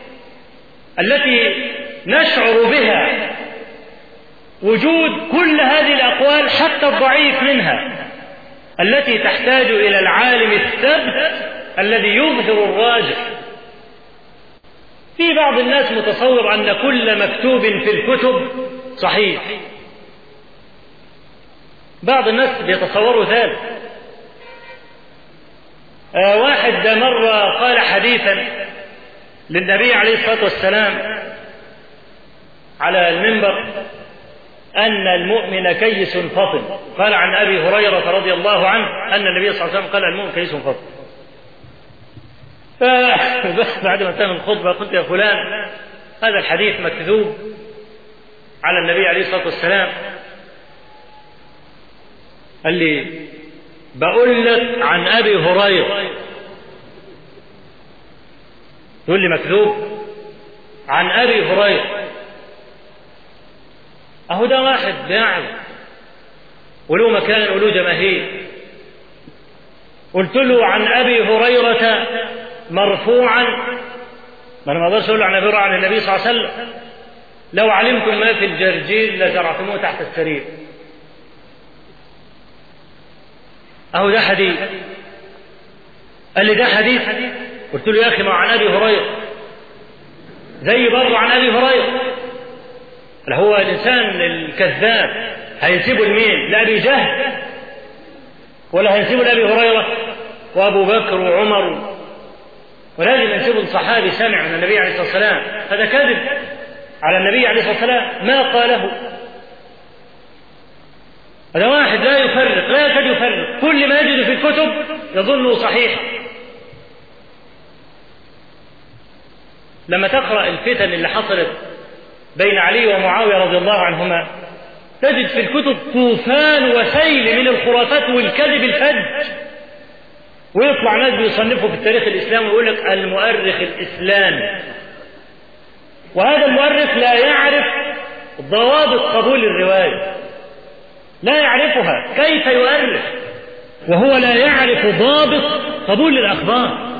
التي نشعر بها وجود كل هذه الأقوال حتى الضعيف منها التي تحتاج إلى العالم الثبت الذي يظهر الراجح في بعض الناس متصور أن كل مكتوب في الكتب صحيح بعض الناس بيتصوروا ذلك آه واحد مرة قال حديثا للنبي عليه الصلاة والسلام على المنبر أن المؤمن كيس فطن قال عن أبي هريرة رضي الله عنه أن النبي صلى الله عليه وسلم قال المؤمن كيس فطن فبعد ما انتهى الخطبة قلت يا فلان هذا الحديث مكذوب على النبي عليه الصلاة والسلام قال لي بقول لك عن أبي هريرة تقول لي مكذوب عن أبي هريرة أهو ده واحد بيعرف وله مكان وله جماهير قلت له عن أبي هريرة مرفوعا ما أنا ما أقدرش أقول عن أبي هريرة عن النبي صلى الله عليه وسلم لو علمتم ما في الجرجير لزرعتموه تحت السرير أهو ده حديث قال لي ده حديث قلت له يا أخي ما عن أبي هريرة زي برضه عن أبي هريرة هو الإنسان الكذاب هينسبه لمين؟ لأبي جهل ولا هينسبه لأبي هريرة وأبو بكر وعمر ولازم ينسبه لصحابي سمع من النبي عليه الصلاة والسلام هذا كذب على النبي عليه الصلاة والسلام ما قاله هذا واحد لا يفرق لا يكاد يفرق كل ما يجد في الكتب يظنه صحيح لما تقرأ الفتن اللي حصلت بين علي ومعاوية رضي الله عنهما تجد في الكتب طوفان وسيل من الخرافات والكذب الفج ويطلع ناس بيصنفوا في التاريخ الإسلامي ويقول لك المؤرخ الإسلامي وهذا المؤرخ لا يعرف ضوابط قبول الرواية لا يعرفها كيف يؤرخ وهو لا يعرف ضابط قبول الأخبار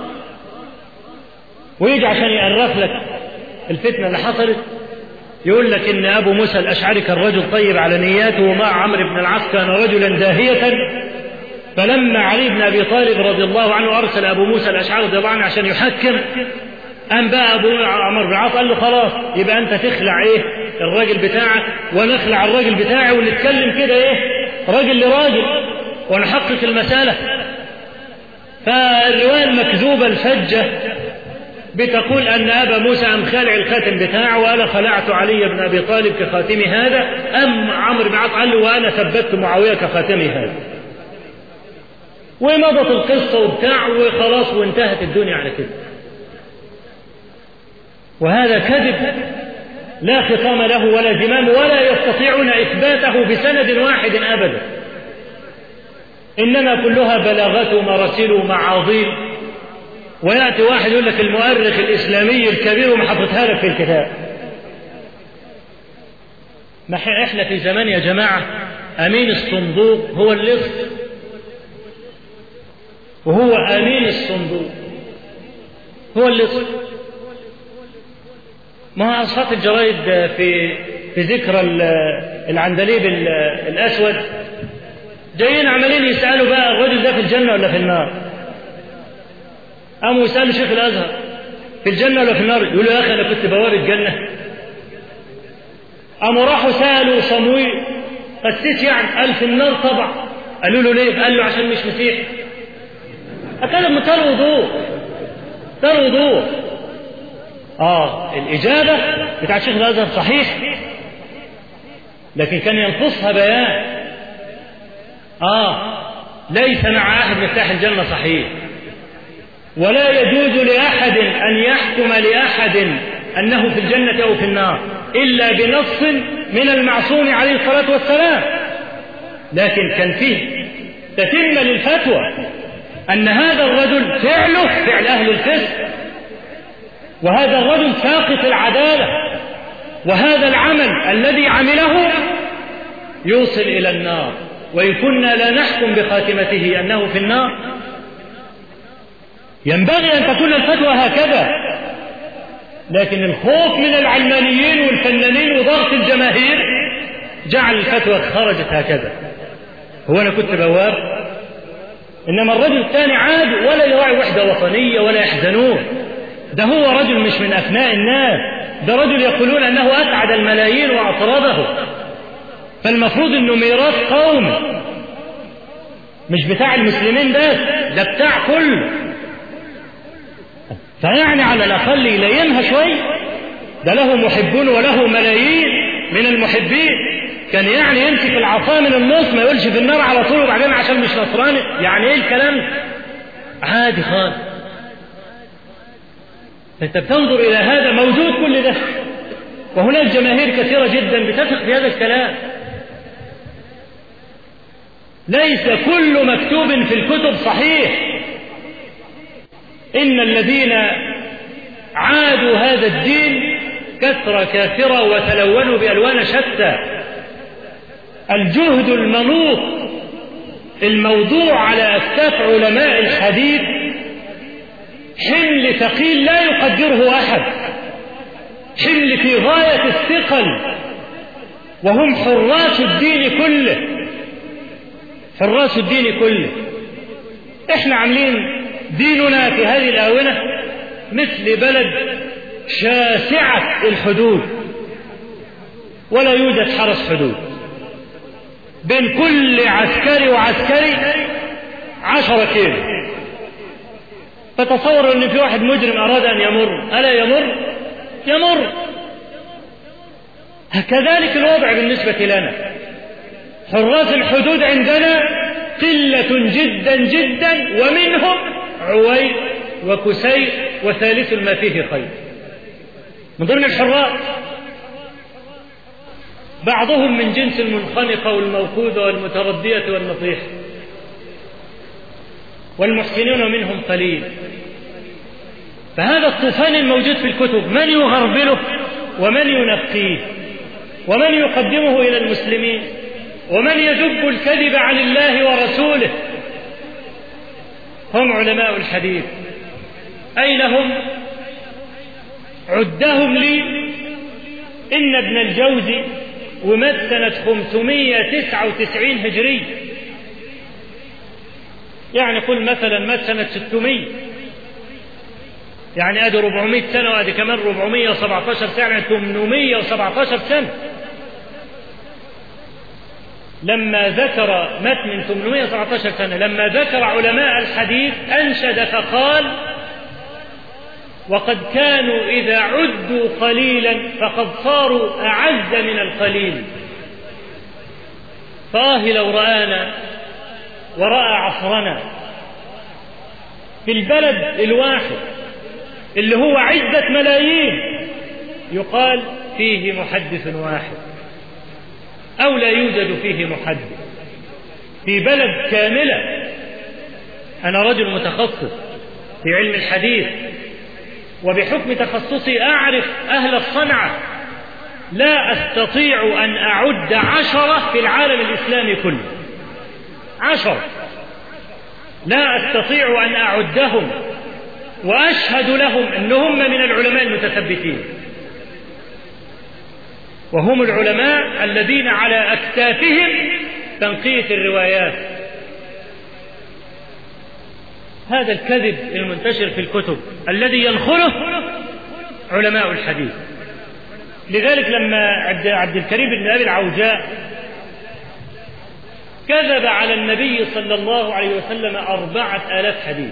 ويجي عشان يأرخ لك الفتنة اللي حصلت يقول لك إن أبو موسى الأشعري كان رجل طيب على نياته ومع عمرو بن العاص كان رجلا داهية فلما علي بن أبي طالب رضي الله عنه أرسل أبو موسى الأشعري رضي الله عنه عشان يحكم قام بقى أبو عمرو بن العاص قال له خلاص يبقى أنت تخلع إيه الراجل بتاعك ونخلع الراجل بتاعي ونتكلم كده إيه راجل لراجل ونحقق المسألة فالرواية المكذوبة الفجة بتقول أن أبا موسى أم خالع الخاتم بتاعه وأنا خلعت علي بن أبي طالب كخاتم هذا أم عمرو بن عاص قال له وأنا ثبت معاوية كخاتم هذا ومضت القصة وبتاع وخلاص وانتهت الدنيا على كده وهذا كذب لا خصام له ولا زمام ولا يستطيعون إثباته بسند واحد أبدا إنما كلها بلاغات ومراسيل ومعاضيل ويأتي واحد يقول لك المؤرخ الإسلامي الكبير ومحطتها لك في الكتاب ما احنا في زمان يا جماعة أمين الصندوق هو اللص وهو أمين الصندوق هو اللص ما هو أصحاب الجرايد في في ذكرى العندليب الأسود جايين عمالين يسألوا بقى الرجل ده في الجنة ولا في النار قاموا يسألوا شيخ الأزهر في الجنة ولا في النار يقول له يا أخي أنا كنت بواب الجنة قاموا راحوا سألوا صمويل قسيس يعني قال في النار طبعا قالوا له ليه قال له عشان مش مسيحي أكلم منتهى الوضوح منتهى الوضوح آه الإجابة بتاعت شيخ الأزهر صحيح لكن كان ينقصها بيان آه ليس مع أحد مفتاح الجنة صحيح ولا يجوز لأحد أن يحكم لأحد أنه في الجنة أو في النار إلا بنص من المعصوم عليه الصلاة والسلام لكن كان فيه تتم للفتوى أن هذا الرجل فعله فعل أهل الفسق وهذا الرجل ساقط العدالة وهذا العمل الذي عمله يوصل إلى النار وإن كنا لا نحكم بخاتمته أنه في النار ينبغي أن تكون الفتوى هكذا لكن الخوف من العلمانيين والفنانين وضغط الجماهير جعل الفتوى خرجت هكذا هو أنا كنت بواب إنما الرجل الثاني عاد ولا يراعي وحدة وطنية ولا يحزنون ده هو رجل مش من أفناء الناس ده رجل يقولون أنه أسعد الملايين وأطرده فالمفروض أنه ميراث قومي مش بتاع المسلمين بس ده بتاع كله فيعني على الأقل يلينها شوي ده له محبون وله ملايين من المحبين كان يعني يمسك العصا من النص ما يقولش في النار على طول وبعدين عشان مش نصراني يعني ايه الكلام عادي خالص فانت بتنظر الى هذا موجود كل ده وهناك جماهير كثيره جدا بتثق في هذا الكلام ليس كل مكتوب في الكتب صحيح ان الذين عادوا هذا الدين كثر كافرة وتلونوا بألوان شتى الجهد المنوط الموضوع على أكتاف علماء الحديث حمل ثقيل لا يقدره أحد حمل في غاية الثقل وهم حراس الدين كله حراس الدين كله احنا عاملين ديننا في هذه الآونة مثل بلد شاسعة الحدود ولا يوجد حرس حدود بين كل عسكري وعسكري عشرة كيلو فتصور ان في واحد مجرم اراد ان يمر الا يمر يمر كذلك الوضع بالنسبة لنا حراس الحدود عندنا قلة جدا جدا ومنهم عويل وكسير وثالث ما فيه خير من ضمن الحراس بعضهم من جنس المنخنقة والموقوذة والمتردية والنطيحة والمحسنون منهم قليل فهذا الطوفان الموجود في الكتب من يغربله ومن ينقيه ومن يقدمه إلى المسلمين ومن يذب الكذب عن الله ورسوله هم علماء الحديث أين هم عدهم لي إن ابن الجوزي ومات سنة 599 هجري يعني قل مثلا مات سنة 600 يعني ادي 400 سنة وادي كمان 417 سنة يعني 817 سنة لما ذكر مات من 817 سنة لما ذكر علماء الحديث أنشد فقال وقد كانوا إذا عدوا قليلا فقد صاروا أعز من القليل فآه لو رآنا ورأى عصرنا في البلد الواحد اللي هو عدة ملايين يقال فيه محدث واحد أو لا يوجد فيه محدث في بلد كاملة أنا رجل متخصص في علم الحديث وبحكم تخصصي أعرف أهل الصنعة لا أستطيع أن أعد عشرة في العالم الإسلامي كله عشرة لا أستطيع أن أعدهم وأشهد لهم أنهم من العلماء المتثبتين وهم العلماء الذين على أكتافهم تنقية الروايات هذا الكذب المنتشر في الكتب الذي ينخله علماء الحديث لذلك لما عبد الكريم بن أبي العوجاء كذب على النبي صلى الله عليه وسلم أربعة آلاف حديث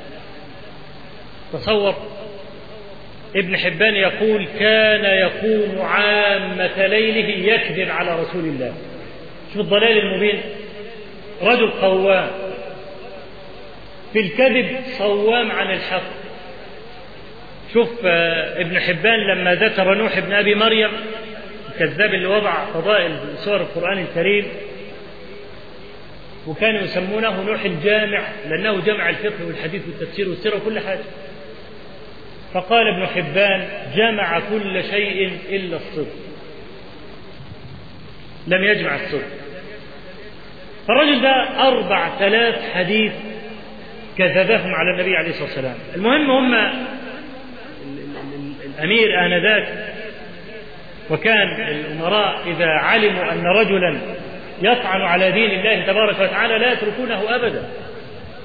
تصور ابن حبان يقول كان يقوم عامة ليله يكذب على رسول الله شوف الضلال المبين رجل قوام في الكذب صوام عن الحق شوف ابن حبان لما ذكر نوح بن ابي مريم الكذاب اللي وضع فضائل سور القران الكريم وكانوا يسمونه نوح الجامع لانه جمع الفقه والحديث والتفسير والسيره وكل حاجه فقال ابن حبان جمع كل شيء الا الصدق لم يجمع الصدق فالرجل ده أربع ثلاث حديث كذبهم على النبي عليه الصلاة والسلام المهم هم الأمير آنذاك وكان الأمراء إذا علموا أن رجلا يطعن على دين الله تبارك وتعالى لا يتركونه أبدا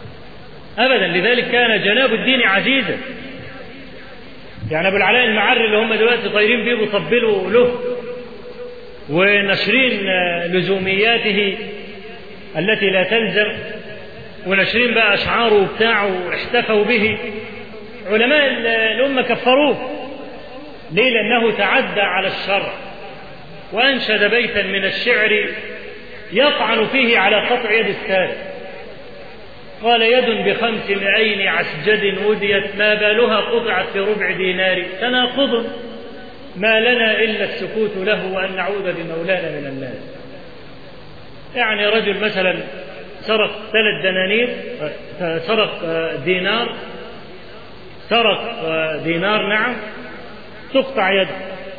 أبدا لذلك كان جناب الدين عزيزا يعني أبو العلاء المعري اللي هم دلوقتي طايرين بيه وطبلوا له وناشرين لزومياته التي لا تلزم وناشرين بقى أشعاره وبتاعه واحتفوا به علماء الأمة كفروه ليه لأنه تعدى على الشرع وأنشد بيتا من الشعر يطعن فيه على قطع يد السارق قال يد بخمس معين عسجد وديت ما بالها قطعت في ربع دينار تناقض ما لنا إلا السكوت له وأن نعوذ بمولانا من الناس يعني رجل مثلا سرق ثلاث دنانير سرق دينار سرق دينار نعم تقطع يده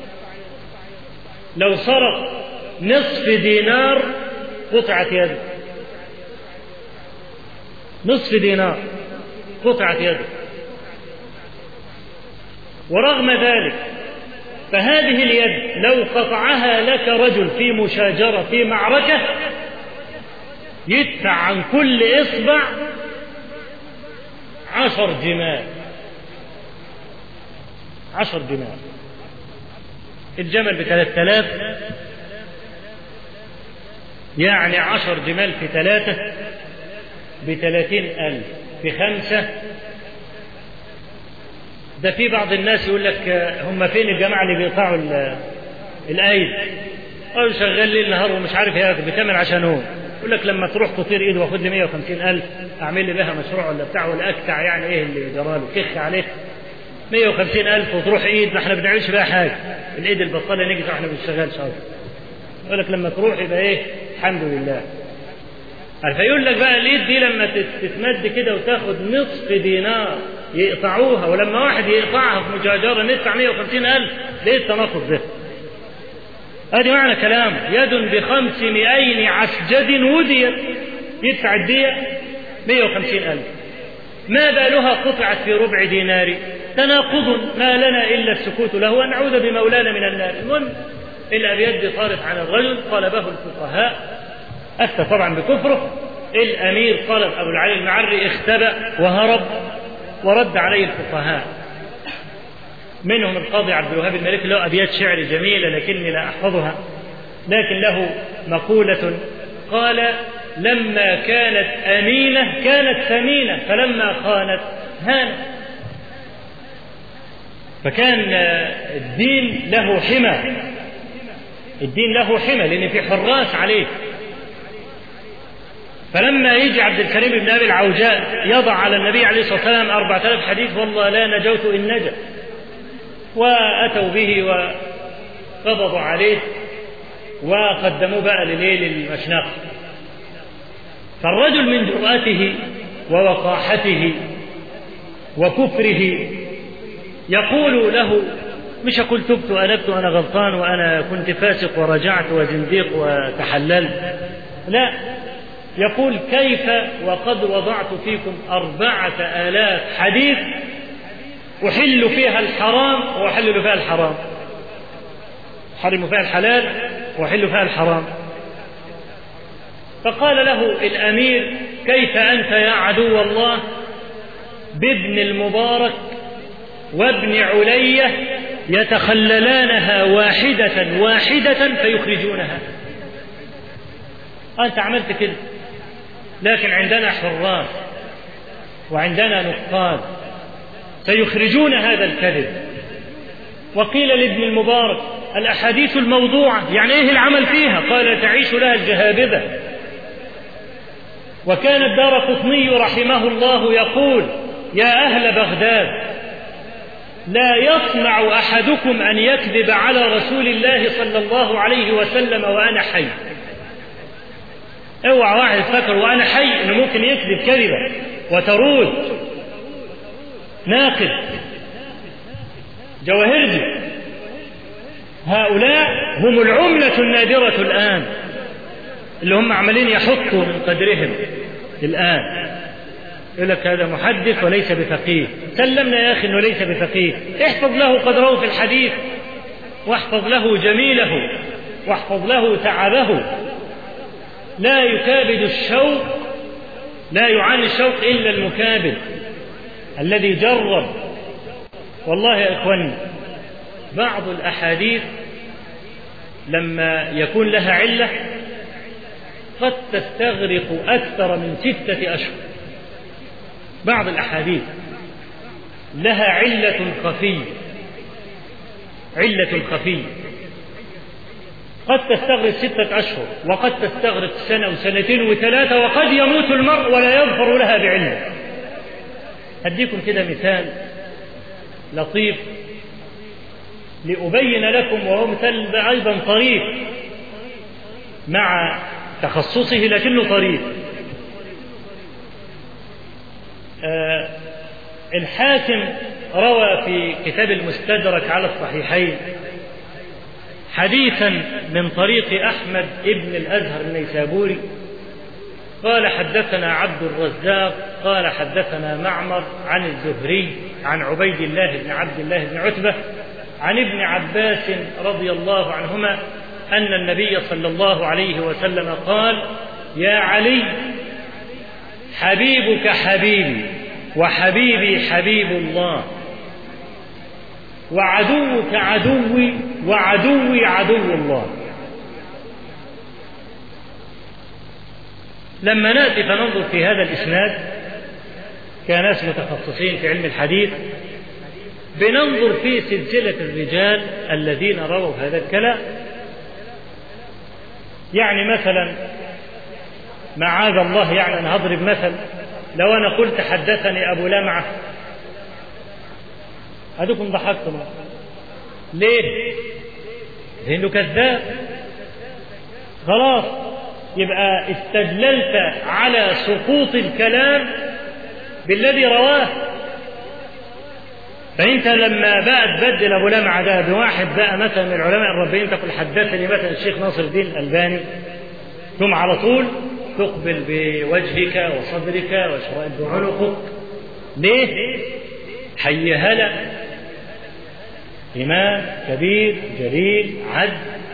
لو سرق نصف دينار قطعت يده نصف دينار قطعت يده ورغم ذلك فهذه اليد لو قطعها لك رجل في مشاجرة في معركة يدفع عن كل إصبع عشر جمال عشر جمال الجمل بثلاثة آلاف يعني عشر جمال في ثلاثة بثلاثين ألف في خمسة ده في بعض الناس يقول لك هم فين الجماعة اللي بيقطعوا الأيد قالوا شغال ليل نهار ومش عارف ياخد بتعمل عشان هو يقول لك لما تروح تطير ايده واخد لي 150 ألف أعمل لي بها مشروع ولا بتاع ولا أكتع يعني إيه اللي جراله كخ عليه 150 ألف وتروح ايد ما احنا بنعملش بها حاجة الايد البطالة نيجي واحنا ما بنشتغلش اصلا يقول لك لما تروح يبقى ايه الحمد لله فيقول لك بقى اليد دي لما تتمد كده وتاخد نصف دينار يقطعوها ولما واحد يقطعها في مجاجرة ندفع 150 ألف ليه التناقض ده؟ ادي معنى كلام يد بخمس مئين عسجد وديت يدفع الدية 150 ألف ما بالها قطعت في ربع دينار تناقض ما لنا إلا السكوت له ونعوذ بمولانا من النار المهم الأبيات دي صارت عن الرجل طلبه الفقهاء أفتى طبعا بكفره الأمير طلب أبو العلي المعري اختبأ وهرب ورد عليه الفقهاء منهم القاضي عبد الوهاب المالكي له أبيات شعر جميلة لكني لا أحفظها لكن له مقولة قال لما كانت أمينة كانت ثمينة فلما خانت هانت فكان الدين له حمى الدين له حمى لأن في حراس عليه فلما يجي عبد الكريم بن ابي العوجاء يضع على النبي عليه الصلاه والسلام أربعة آلاف حديث والله لا نجوت إن نجا وأتوا به وقبضوا عليه وقدموه بقى لليل المشنق فالرجل من جرأته ووقاحته وكفره يقول له مش أقول تبت وأنبت وأنا غلطان وأنا كنت فاسق ورجعت وزنديق وتحللت لا يقول كيف وقد وضعت فيكم أربعة آلاف حديث أحل فيها الحرام وأحلل فيها الحرام حرم فيها الحلال وأحل فيها الحرام فقال له الأمير كيف أنت يا عدو الله بابن المبارك وابن علية يتخللانها واحدة واحدة فيخرجونها أنت عملت كده لكن عندنا حراس وعندنا نقاد سيخرجون هذا الكذب وقيل لابن المبارك الأحاديث الموضوعة يعني إيه العمل فيها قال تعيش لها الجهابذة وكان الدار قطني رحمه الله يقول يا أهل بغداد لا يصنع أحدكم أن يكذب على رسول الله صلى الله عليه وسلم وأنا حي اوعى واحد فكر وانا حي انه ممكن يكذب كذبه وترود ناقد جواهرجي هؤلاء هم العملة النادرة الآن اللي هم عمالين يحطوا من قدرهم الآن يقول لك هذا محدث وليس بفقيه سلمنا يا أخي أنه ليس بفقيه احفظ له قدره في الحديث واحفظ له جميله واحفظ له تعبه لا يكابد الشوق لا يعاني الشوق إلا المكابد الذي جرب والله يا إخواني بعض الأحاديث لما يكون لها علة قد تستغرق أكثر من ستة أشهر بعض الأحاديث لها علة خفية علة خفية قد تستغرق ستة أشهر وقد تستغرق سنة وسنتين وثلاثة وقد يموت المرء ولا يظفر لها بعلة أديكم كده مثال لطيف لأبين لكم وهو مثال أيضا طريف مع تخصصه لكنه طريف آه الحاكم روى في كتاب المستدرك على الصحيحين حديثا من طريق أحمد ابن الأزهر النيسابوري قال حدثنا عبد الرزاق قال حدثنا معمر عن الزهري عن عبيد الله بن عبد الله بن عتبة عن ابن عباس رضي الله عنهما أن النبي صلى الله عليه وسلم قال يا علي حبيبك حبيبي وحبيبي حبيب الله وعدوك عدوي وعدوي عدو الله لما ناتي فننظر في هذا الاسناد كناس متخصصين في علم الحديث بننظر في سلسله الرجال الذين رووا هذا الكلام يعني مثلا معاذ الله يعني انا هضرب مثل لو انا قلت حدثني ابو لمعه هذوكم ضحكتم ليه؟ لانه كذاب خلاص يبقى استدللت على سقوط الكلام بالذي رواه فانت لما بقى تبدل ابو لمعه ده بواحد بقى مثلا من العلماء الربانيين تقول حدثني مثلا الشيخ ناصر الدين الالباني ثم على طول تقبل بوجهك وصدرك وشرائب عنقك ليه؟ حي هلا إمام كبير جليل عد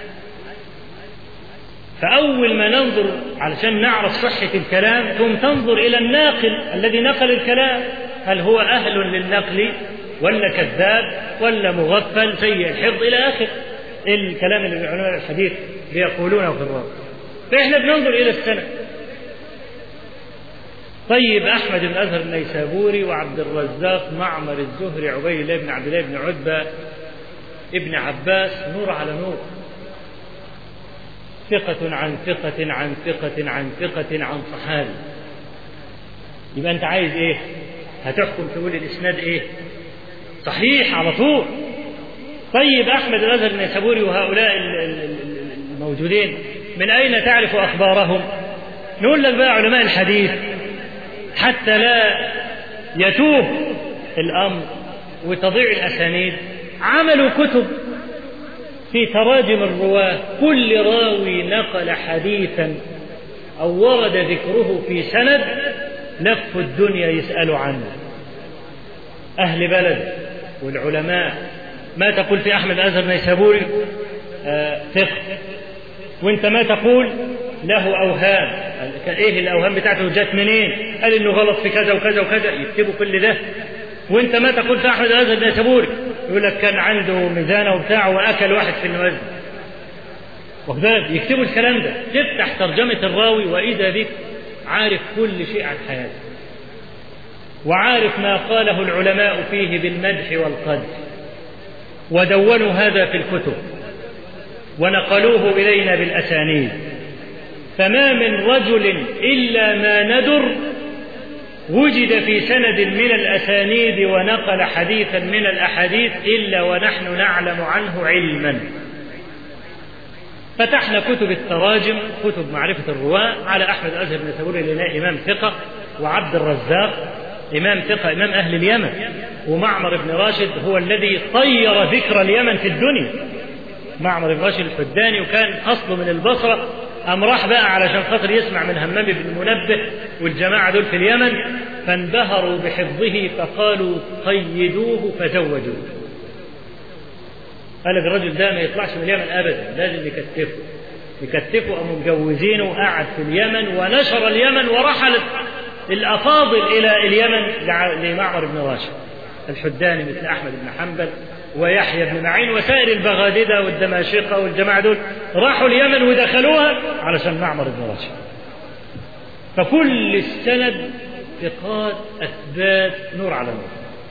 فأول ما ننظر علشان نعرف صحة الكلام ثم تنظر إلى الناقل الذي نقل الكلام هل هو أهل للنقل ولا كذاب ولا مغفل سيء الحفظ إلى آخر الكلام اللي علماء الحديث بيقولونه في الراوي فإحنا بننظر إلى السند طيب أحمد بن أزهر النيسابوري وعبد الرزاق معمر الزهري عبيد الله بن عبد الله بن عتبة ابن عباس نور على نور ثقة عن ثقة عن ثقة عن ثقة عن صحابي يبقى أنت عايز إيه؟ هتحكم تقول الإسناد إيه؟ صحيح على طول طيب أحمد الأزهر النيسابوري وهؤلاء الموجودين من أين تعرف أخبارهم؟ نقول لك بقى علماء الحديث حتى لا يتوه الأمر وتضيع الأسانيد عملوا كتب في تراجم الرواة كل راوي نقل حديثا أو ورد ذكره في سند لف الدنيا يسأل عنه أهل بلد والعلماء ما تقول في أحمد أزهر نيسابوري آه ثقة وانت ما تقول له أوهام ايه الأوهام بتاعته جت منين قال انه غلط في كذا وكذا وكذا يكتبوا كل ده وانت ما تقول في أحمد أزهر نيسابوري يقول لك كان عنده ميزانه وبتاع واكل واحد في الموازنه واخد بالك يكتبوا الكلام ده تفتح ترجمه الراوي واذا بك عارف كل شيء عن حياته وعارف ما قاله العلماء فيه بالمدح والقدر ودونوا هذا في الكتب ونقلوه الينا بالاسانيد فما من رجل الا ما ندر وجد في سند من الأسانيد ونقل حديثا من الأحاديث إلا ونحن نعلم عنه علما فتحنا كتب التراجم كتب معرفة الرواة على أحمد أزهر بن ثور لنا إمام ثقة وعبد الرزاق إمام ثقة إمام أهل اليمن ومعمر بن راشد هو الذي طير ذكر اليمن في الدنيا معمر بن راشد الحداني وكان أصله من البصرة قام راح بقى علشان خاطر يسمع من همام بن منبه والجماعة دول في اليمن فانبهروا بحفظه فقالوا قيدوه فزوجوه قال الرجل ده ما يطلعش من اليمن ابدا لازم يكتفه يكتفه قاموا مجوزينه وقعد في اليمن ونشر اليمن ورحلت الأفاضل إلى اليمن لمعمر بن راشد الحداني مثل أحمد بن حنبل ويحيى بن معين وسائر البغاددة والدماشقة والجماعة دول راحوا اليمن ودخلوها علشان معمر بن راشد فكل السند ثقات أثبات نور على نور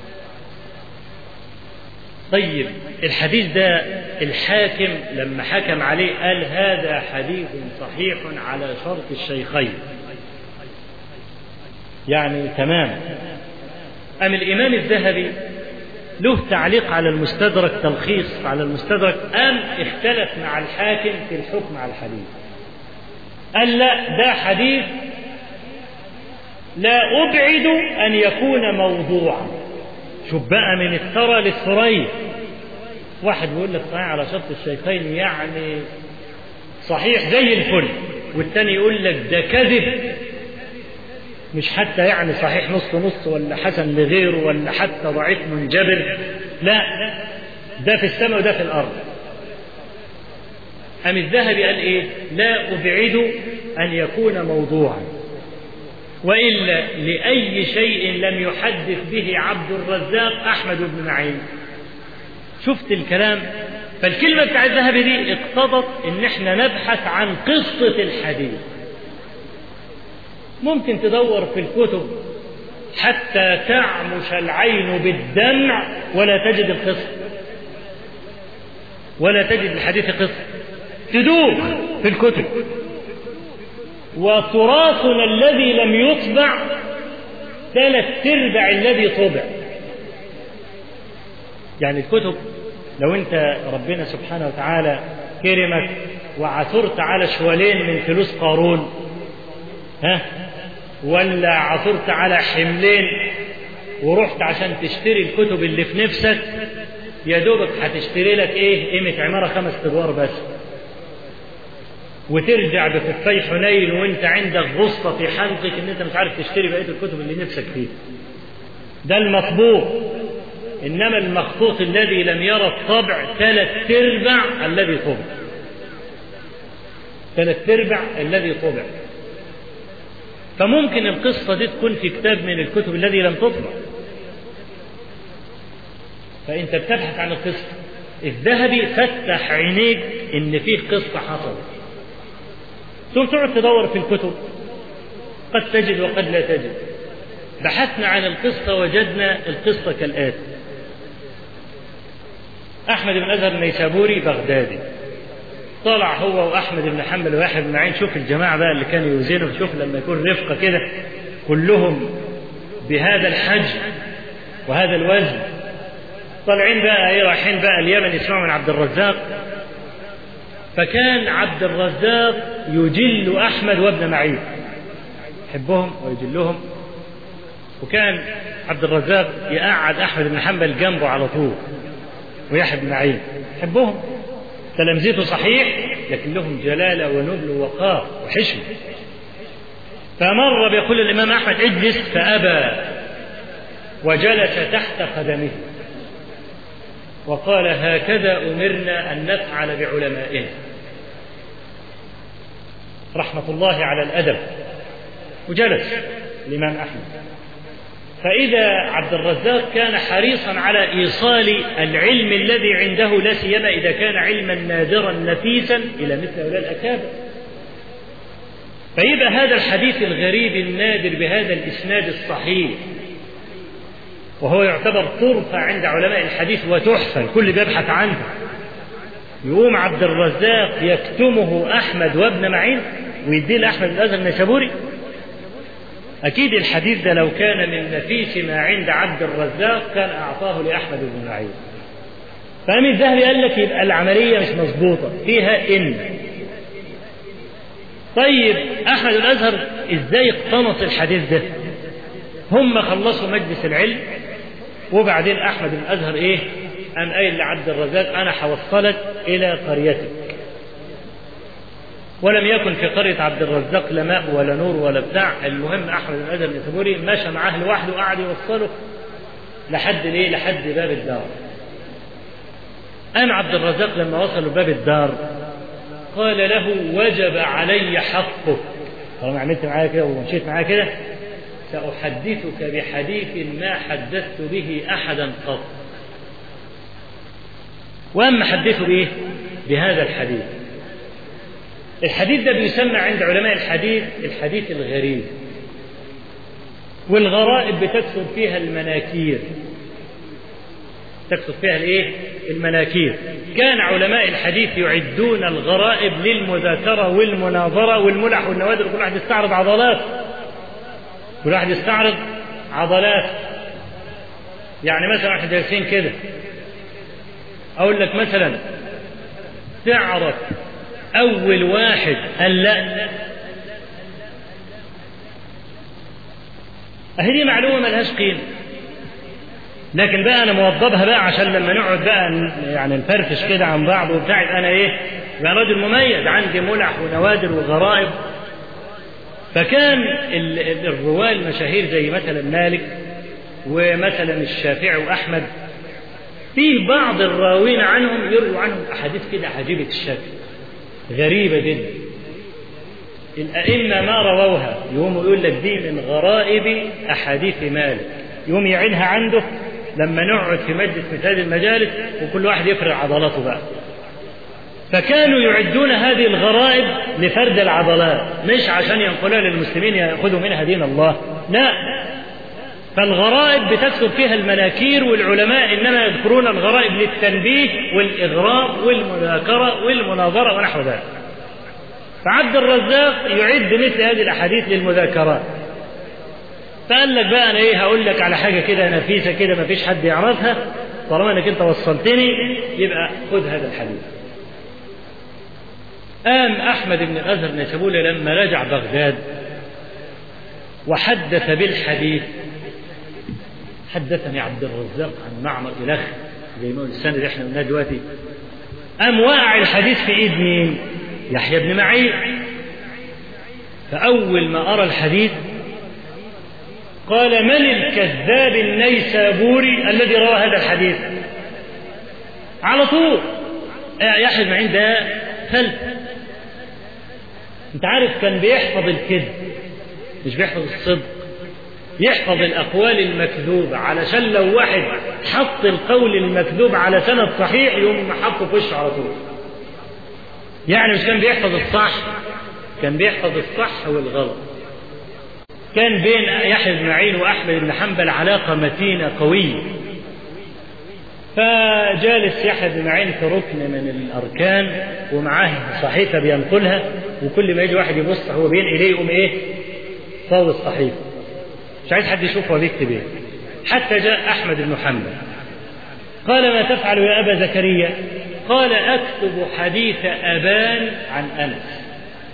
طيب الحديث ده الحاكم لما حكم عليه قال هذا حديث صحيح على شرط الشيخين يعني تمام أم الإمام الذهبي له تعليق على المستدرك تلخيص على المستدرك أم اختلف مع الحاكم في الحكم على الحديث قال لا ده حديث لا أبعد أن يكون موضوعا شوف بقى من الثرى للثريا واحد بيقول لك صحيح على شرط الشيخين يعني صحيح زي الفل والتاني يقول لك ده كذب مش حتى يعني صحيح نص نص ولا حسن لغيره ولا حتى ضعيف منجبر لا ده في السماء وده في الأرض أم الذهبي قال إيه لا أبعد أن يكون موضوعا وإلا لأي شيء لم يحدث به عبد الرزاق أحمد بن معين شفت الكلام فالكلمة بتاع الذهبي دي اقتضت ان احنا نبحث عن قصة الحديث ممكن تدور في الكتب حتى تعمش العين بالدمع ولا تجد القصة ولا تجد الحديث قصة تدوخ في الكتب وتراثنا الذي لم يطبع ثلاث ارباع الذي طبع يعني الكتب لو انت ربنا سبحانه وتعالى كرمك وعثرت على شوالين من فلوس قارون ها ولا عثرت على حملين ورحت عشان تشتري الكتب اللي في نفسك يا دوبك هتشتري لك ايه قيمة عمارة خمس ادوار بس وترجع بكفي حنين وانت عندك غصة في حلقك ان انت مش عارف تشتري بقية الكتب اللي نفسك فيها ده المطبوع انما المخطوط الذي لم يرى الطبع ثلاث ارباع الذي طبع ثلاث ارباع الذي طبع فممكن القصة دي تكون في كتاب من الكتب الذي لم تطبع فأنت بتبحث عن القصة الذهبي فتح عينيك إن فيه قصة حصلت ثم تقعد تدور في الكتب قد تجد وقد لا تجد بحثنا عن القصة وجدنا القصة كالآتي أحمد بن أزهر النيسابوري بغدادي طلع هو وأحمد بن حنبل ويحيى بن معين شوف الجماعة بقى اللي كانوا يوزنوا شوف لما يكون رفقة كده كلهم بهذا الحجم وهذا الوزن طالعين بقى ايه رايحين بقى اليمن يسمعوا من عبد الرزاق فكان عبد الرزاق يجل احمد وابن معين يحبهم ويجلهم وكان عبد الرزاق يقعد احمد بن حنبل جنبه على طول ويحيى بن معين يحبهم تلامذته صحيح لكن لهم جلاله ونبل ووقار وحشمه فمر بيقول الامام احمد اجلس فابى وجلس تحت قدمه وقال هكذا امرنا ان نفعل بعلمائنا رحمه الله على الادب وجلس الامام احمد فاذا عبد الرزاق كان حريصا على ايصال العلم الذي عنده لا سيما اذا كان علما نادرا نفيسا الى مثل هؤلاء الاكابر فيبقى هذا الحديث الغريب النادر بهذا الاسناد الصحيح وهو يعتبر طرفة عند علماء الحديث وتحفة الكل بيبحث عنه يقوم عبد الرزاق يكتمه أحمد وابن معين ويديه لأحمد الأزهر النيسابوري أكيد الحديث ده لو كان من نفيس ما عند عبد الرزاق كان أعطاه لأحمد بن معين فأمي الذهبي قال لك يبقى العملية مش مظبوطة فيها إن طيب أحمد الأزهر إزاي اقتنص الحديث ده هم خلصوا مجلس العلم وبعدين احمد بن الازهر ايه قام قايل لعبد الرزاق انا هوصلك الى قريتك ولم يكن في قرية عبد الرزاق لا ماء ولا نور ولا بتاع المهم أحمد بن أدم الثبوري مشى معاه لوحده وقعد يوصله لحد ليه لحد باب الدار قام عبد الرزاق لما وصلوا باب الدار قال له وجب علي حقك طالما عملت معايا كده ومشيت معايا كده سأحدثك بحديث ما حدثت به أحدا قط وأما حدث بإيه؟ بهذا الحديث الحديث ده بيسمى عند علماء الحديث الحديث الغريب والغرائب بتكثر فيها المناكير تكثر فيها الايه المناكير كان علماء الحديث يعدون الغرائب للمذاكرة والمناظرة والملح والنوادر كل واحد يستعرض عضلات كل واحد يستعرض عضلات يعني مثلا احنا جالسين كده اقول لك مثلا تعرف اول واحد قال لا اهي دي معلومه ملهاش قيمه لكن بقى انا موضبها بقى عشان لما نقعد بقى يعني نفرفش كده عن بعض وبتاع انا ايه بقى راجل مميز عندي ملح ونوادر وغرائب فكان الرواه المشاهير زي مثلا مالك ومثلا الشافعي واحمد في بعض الراوين عنهم يرووا عنهم احاديث كده عجيبه الشكل غريبه جدا الائمه ما رووها يقوموا يقول لك دي من غرائب احاديث مالك يقوم يعينها عنده لما نقعد في مجلس مثال المجالس وكل واحد يفرد عضلاته بقى فكانوا يعدون هذه الغرائب لفرد العضلات مش عشان ينقلها للمسلمين ياخذوا منها دين الله لا فالغرائب بتكثر فيها المناكير والعلماء انما يذكرون الغرائب للتنبيه والاغراء والمذاكره والمناظره ونحو ذلك فعبد الرزاق يعد مثل هذه الاحاديث للمذاكرات فقال لك بقى انا ايه هقول لك على حاجه كده نفيسه كده ما فيش حد يعرفها طالما انك انت وصلتني يبقى خذ هذا الحديث قام احمد بن الازهر نيسابوري لما رجع بغداد وحدث بالحديث حدثني عبد الرزاق عن معمر الخ زي ما السنه اللي احنا قلناها دلوقتي قام وقع الحديث في ايد مين؟ يحيى بن معين فاول ما ارى الحديث قال من الكذاب النيسابوري الذي روى هذا الحديث على طول يحيى بن معين ده فلت انت عارف كان بيحفظ الكذب مش بيحفظ الصدق يحفظ الأقوال المكذوبة علشان لو واحد حط القول المكذوب على سند صحيح يقوم حطه في وشه على طول يعني مش كان بيحفظ الصح كان بيحفظ الصح والغلط كان بين يحيى بن معين وأحمد بن حنبل علاقة متينة قوية فجالس يحيى بن معين في ركن من الأركان ومعاه صحيفة بينقلها وكل ما يجي واحد يبص هو بين إليه يقوم إيه صوت الصحيفة مش عايز حد يشوف هو بيكتب ايه حتى جاء احمد بن حنبل قال ما تفعل يا ابا زكريا قال اكتب حديث ابان عن انس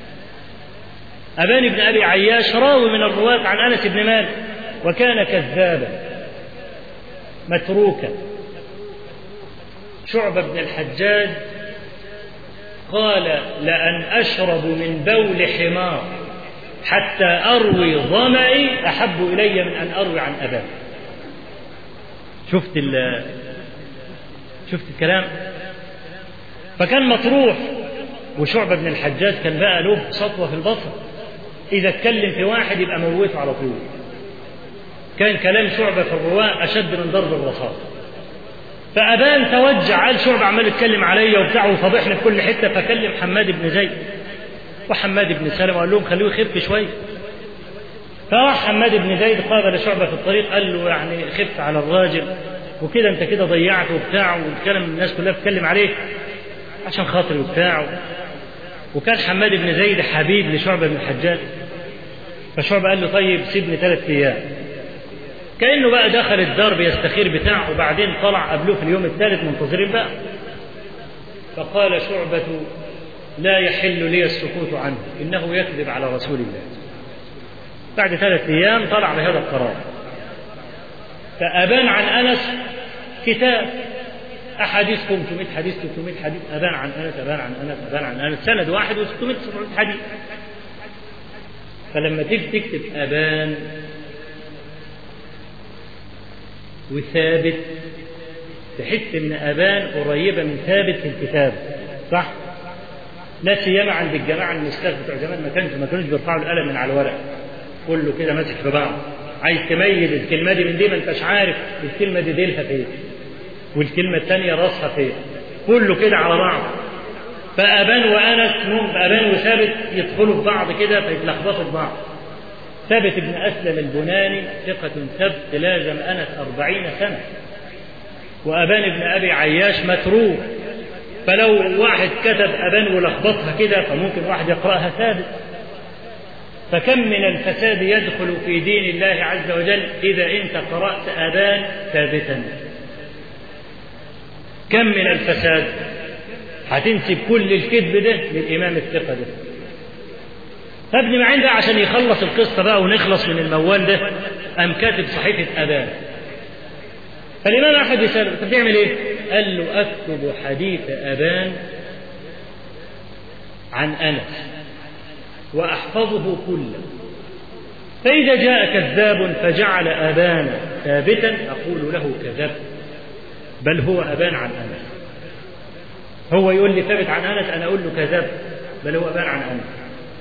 ابان بن ابي عياش راوي من الرواه عن انس بن مالك وكان كذابا متروكا شعبة بن الحجاج قال لأن أشرب من بول حمار حتى أروي ظمئي أحب إلي من أن أروي عن أباه شفت ال شفت الكلام فكان مطروح وشعبة بن الحجاج كان بقى له سطوة في البصر إذا اتكلم في واحد يبقى موته على طول كان كلام شعبة في الرواة أشد من ضرب الرصاص فأبان توجع قال شعبة عمال يتكلم عليا وبتاع وفضحني في كل حتة فكلم حماد بن زيد وحماد بن سلمة وقال لهم خلوه يخف شوية فراح حماد بن زيد قابل شعبة في الطريق قال له يعني خف على الراجل وكده انت كده ضيعته وبتاع والكلام الناس كلها بتتكلم عليك عشان خاطري وبتاع وكان حماد بن زيد حبيب لشعبة بن الحجاج فشعبة قال له طيب سيبني ثلاث أيام كأنه بقى دخل الدار بيستخير بتاعه وبعدين طلع قبله في اليوم الثالث منتظرين بقى فقال شعبة لا يحل لي السكوت عنه إنه يكذب على رسول الله بعد ثلاث أيام طلع بهذا القرار فأبان عن أنس كتاب أحاديث 500 حديث 300 حديث أبان عن أنس أبان عن أنس أبان عن أنس سند واحد و600 700 حديث فلما تيجي تكتب أبان وثابت تحس ان ابان قريبه من ثابت في الكتاب صح لا سيما عند الجماعه المستاذ بتوع زمان ما كانش ما كانوش بيرفعوا القلم من على الورق كله كده ماسك في بعض عايز تميز الكلمة دي من دي ما انتش عارف الكلمة دي ديلها فين والكلمة الثانية راسها فين كله كده على بعض فأبان وأنس أبان وثابت يدخلوا في بعض كده فيتلخبطوا في بعض ثابت بن أسلم البناني ثقة ثبت لازم أنس أربعين سنة وأبان بن أبي عياش متروك فلو واحد كتب أبان ولخبطها كده فممكن واحد يقرأها ثابت فكم من الفساد يدخل في دين الله عز وجل إذا أنت قرأت أبان ثابتا كم من الفساد هتنسب كل الكذب ده للإمام الثقة ده فابن معين بقى عشان يخلص القصة بقى ونخلص من الموال ده قام كاتب صحيفة أبان فالإمام أحمد بيسأله طب بيعمل إيه؟ قال له أكتب حديث أبان عن أنس وأحفظه كله فإذا جاء كذاب فجعل أبان ثابتا أقول له كذبت بل هو أبان عن أنس هو يقول لي ثابت عن أنس أنا أقول له كذبت بل هو أبان عن أنس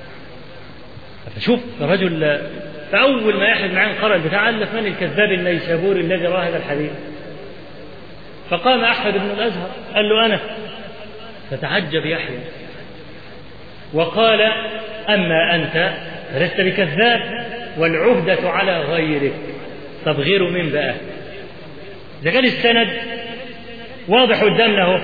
فشوف رجل فأول ما يحيى بن معين قرأ البتاع قال من الكذاب النيسابوري الذي رأى هذا الحديث فقام أحمد بن الأزهر قال له أنا فتعجب يحيى وقال أما أنت فلست بكذاب والعهدة على غيرك طب غيره مين بقى إذا كان السند واضح قدامنا اهو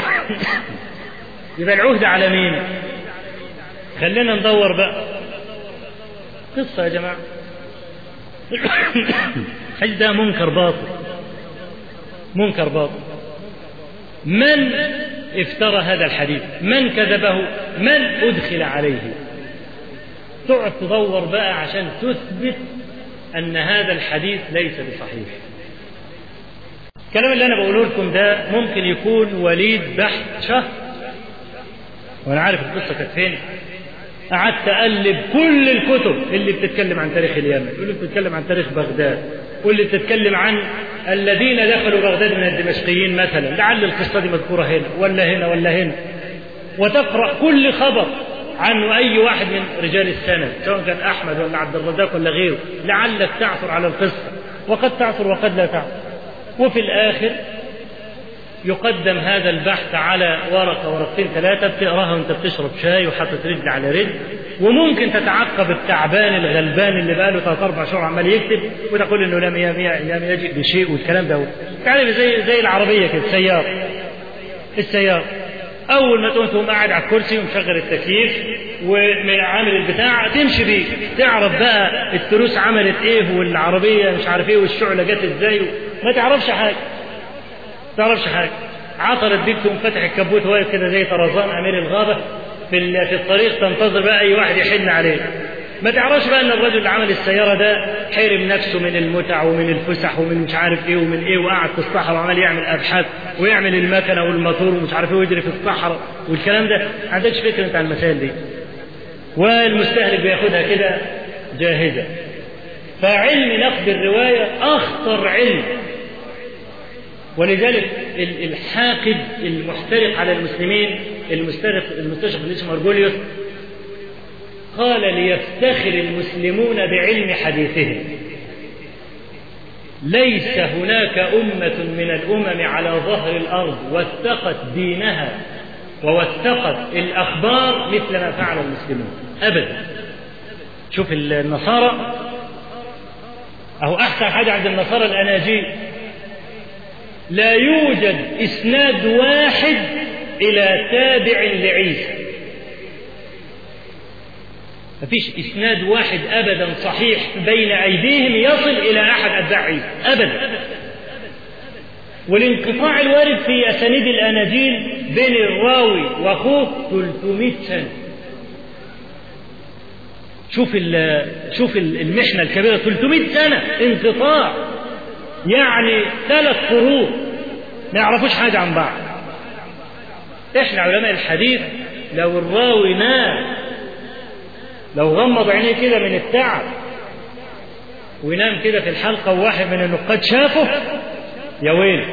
يبقى العهدة على مين خلينا ندور بقى قصة يا جماعة الحديث ده منكر باطل منكر باطل من افترى هذا الحديث من كذبه من أدخل عليه تقعد تدور بقى عشان تثبت أن هذا الحديث ليس بصحيح الكلام اللي أنا بقوله لكم ده ممكن يكون وليد بحث شهر وأنا عارف القصة كانت فين قعدت أقلب كل الكتب اللي بتتكلم عن تاريخ اليمن واللي بتتكلم عن تاريخ بغداد واللي بتتكلم عن الذين دخلوا بغداد من الدمشقيين مثلا لعل القصة دي مذكورة هنا ولا هنا ولا هنا وتقرأ كل خبر عنه أي واحد من رجال السند سواء كان أحمد ولا عبد الرزاق ولا غيره لعلك تعثر على القصة وقد تعثر وقد لا تعثر وفي الآخر يقدم هذا البحث على ورقة ورقتين ثلاثة بتقراها وانت بتشرب شاي وحاطط رجل على رجل وممكن تتعقب التعبان الغلبان اللي بقاله ثلاث أربع شهور عمال يكتب وتقول إنه لم لم يجئ بشيء والكلام ده تعرف زي زي العربية كده السيارة السيارة أول ما تقوم تقوم قاعد على الكرسي ومشغل التكييف وعامل البتاع تمشي بيه تعرف بقى التروس عملت إيه والعربية مش عارف إيه والشعلة جت إزاي ما تعرفش حاجة تعرفش حاجة عطرت بيك تقوم فاتح الكبوت واقف كده زي طرزان أمير الغابة في في الطريق تنتظر بقى أي واحد يحن عليه ما تعرفش بقى ان الرجل اللي عمل السياره ده حرم نفسه من المتع ومن الفسح ومن مش عارف ايه ومن ايه وقعد في الصحراء وعمال يعمل ابحاث ويعمل المكنه والموتور ومش عارف ايه ويجري في الصحراء والكلام ده ما عندكش فكره انت عن المسائل دي والمستهلك بياخدها كده جاهزه فعلم نقد الروايه اخطر علم ولذلك الحاقد المحترق على المسلمين المستشرق المستشرق اللي اسمه ارجوليوس قال ليفتخر المسلمون بعلم حديثهم ليس هناك أمة من الأمم على ظهر الأرض وثقت دينها ووثقت الأخبار مثل ما فعل المسلمون أبدا شوف النصارى أهو أحسن حاجة عند النصارى الأناجيل لا يوجد إسناد واحد إلى تابع لعيسى مفيش إسناد واحد أبدا صحيح بين أيديهم يصل إلى أحد أتباع عيسى أبدا والانقطاع الوارد في أسانيد الأناجيل بين الراوي وأخوه 300 سنة شوف شوف المحنة الكبيرة 300 سنة انقطاع يعني ثلاث قرون ما يعرفوش حاجة عن بعض احنا علماء الحديث لو الراوي نام لو غمض عينيه كده من التعب وينام كده في الحلقة وواحد من النقاد شافه يا ويل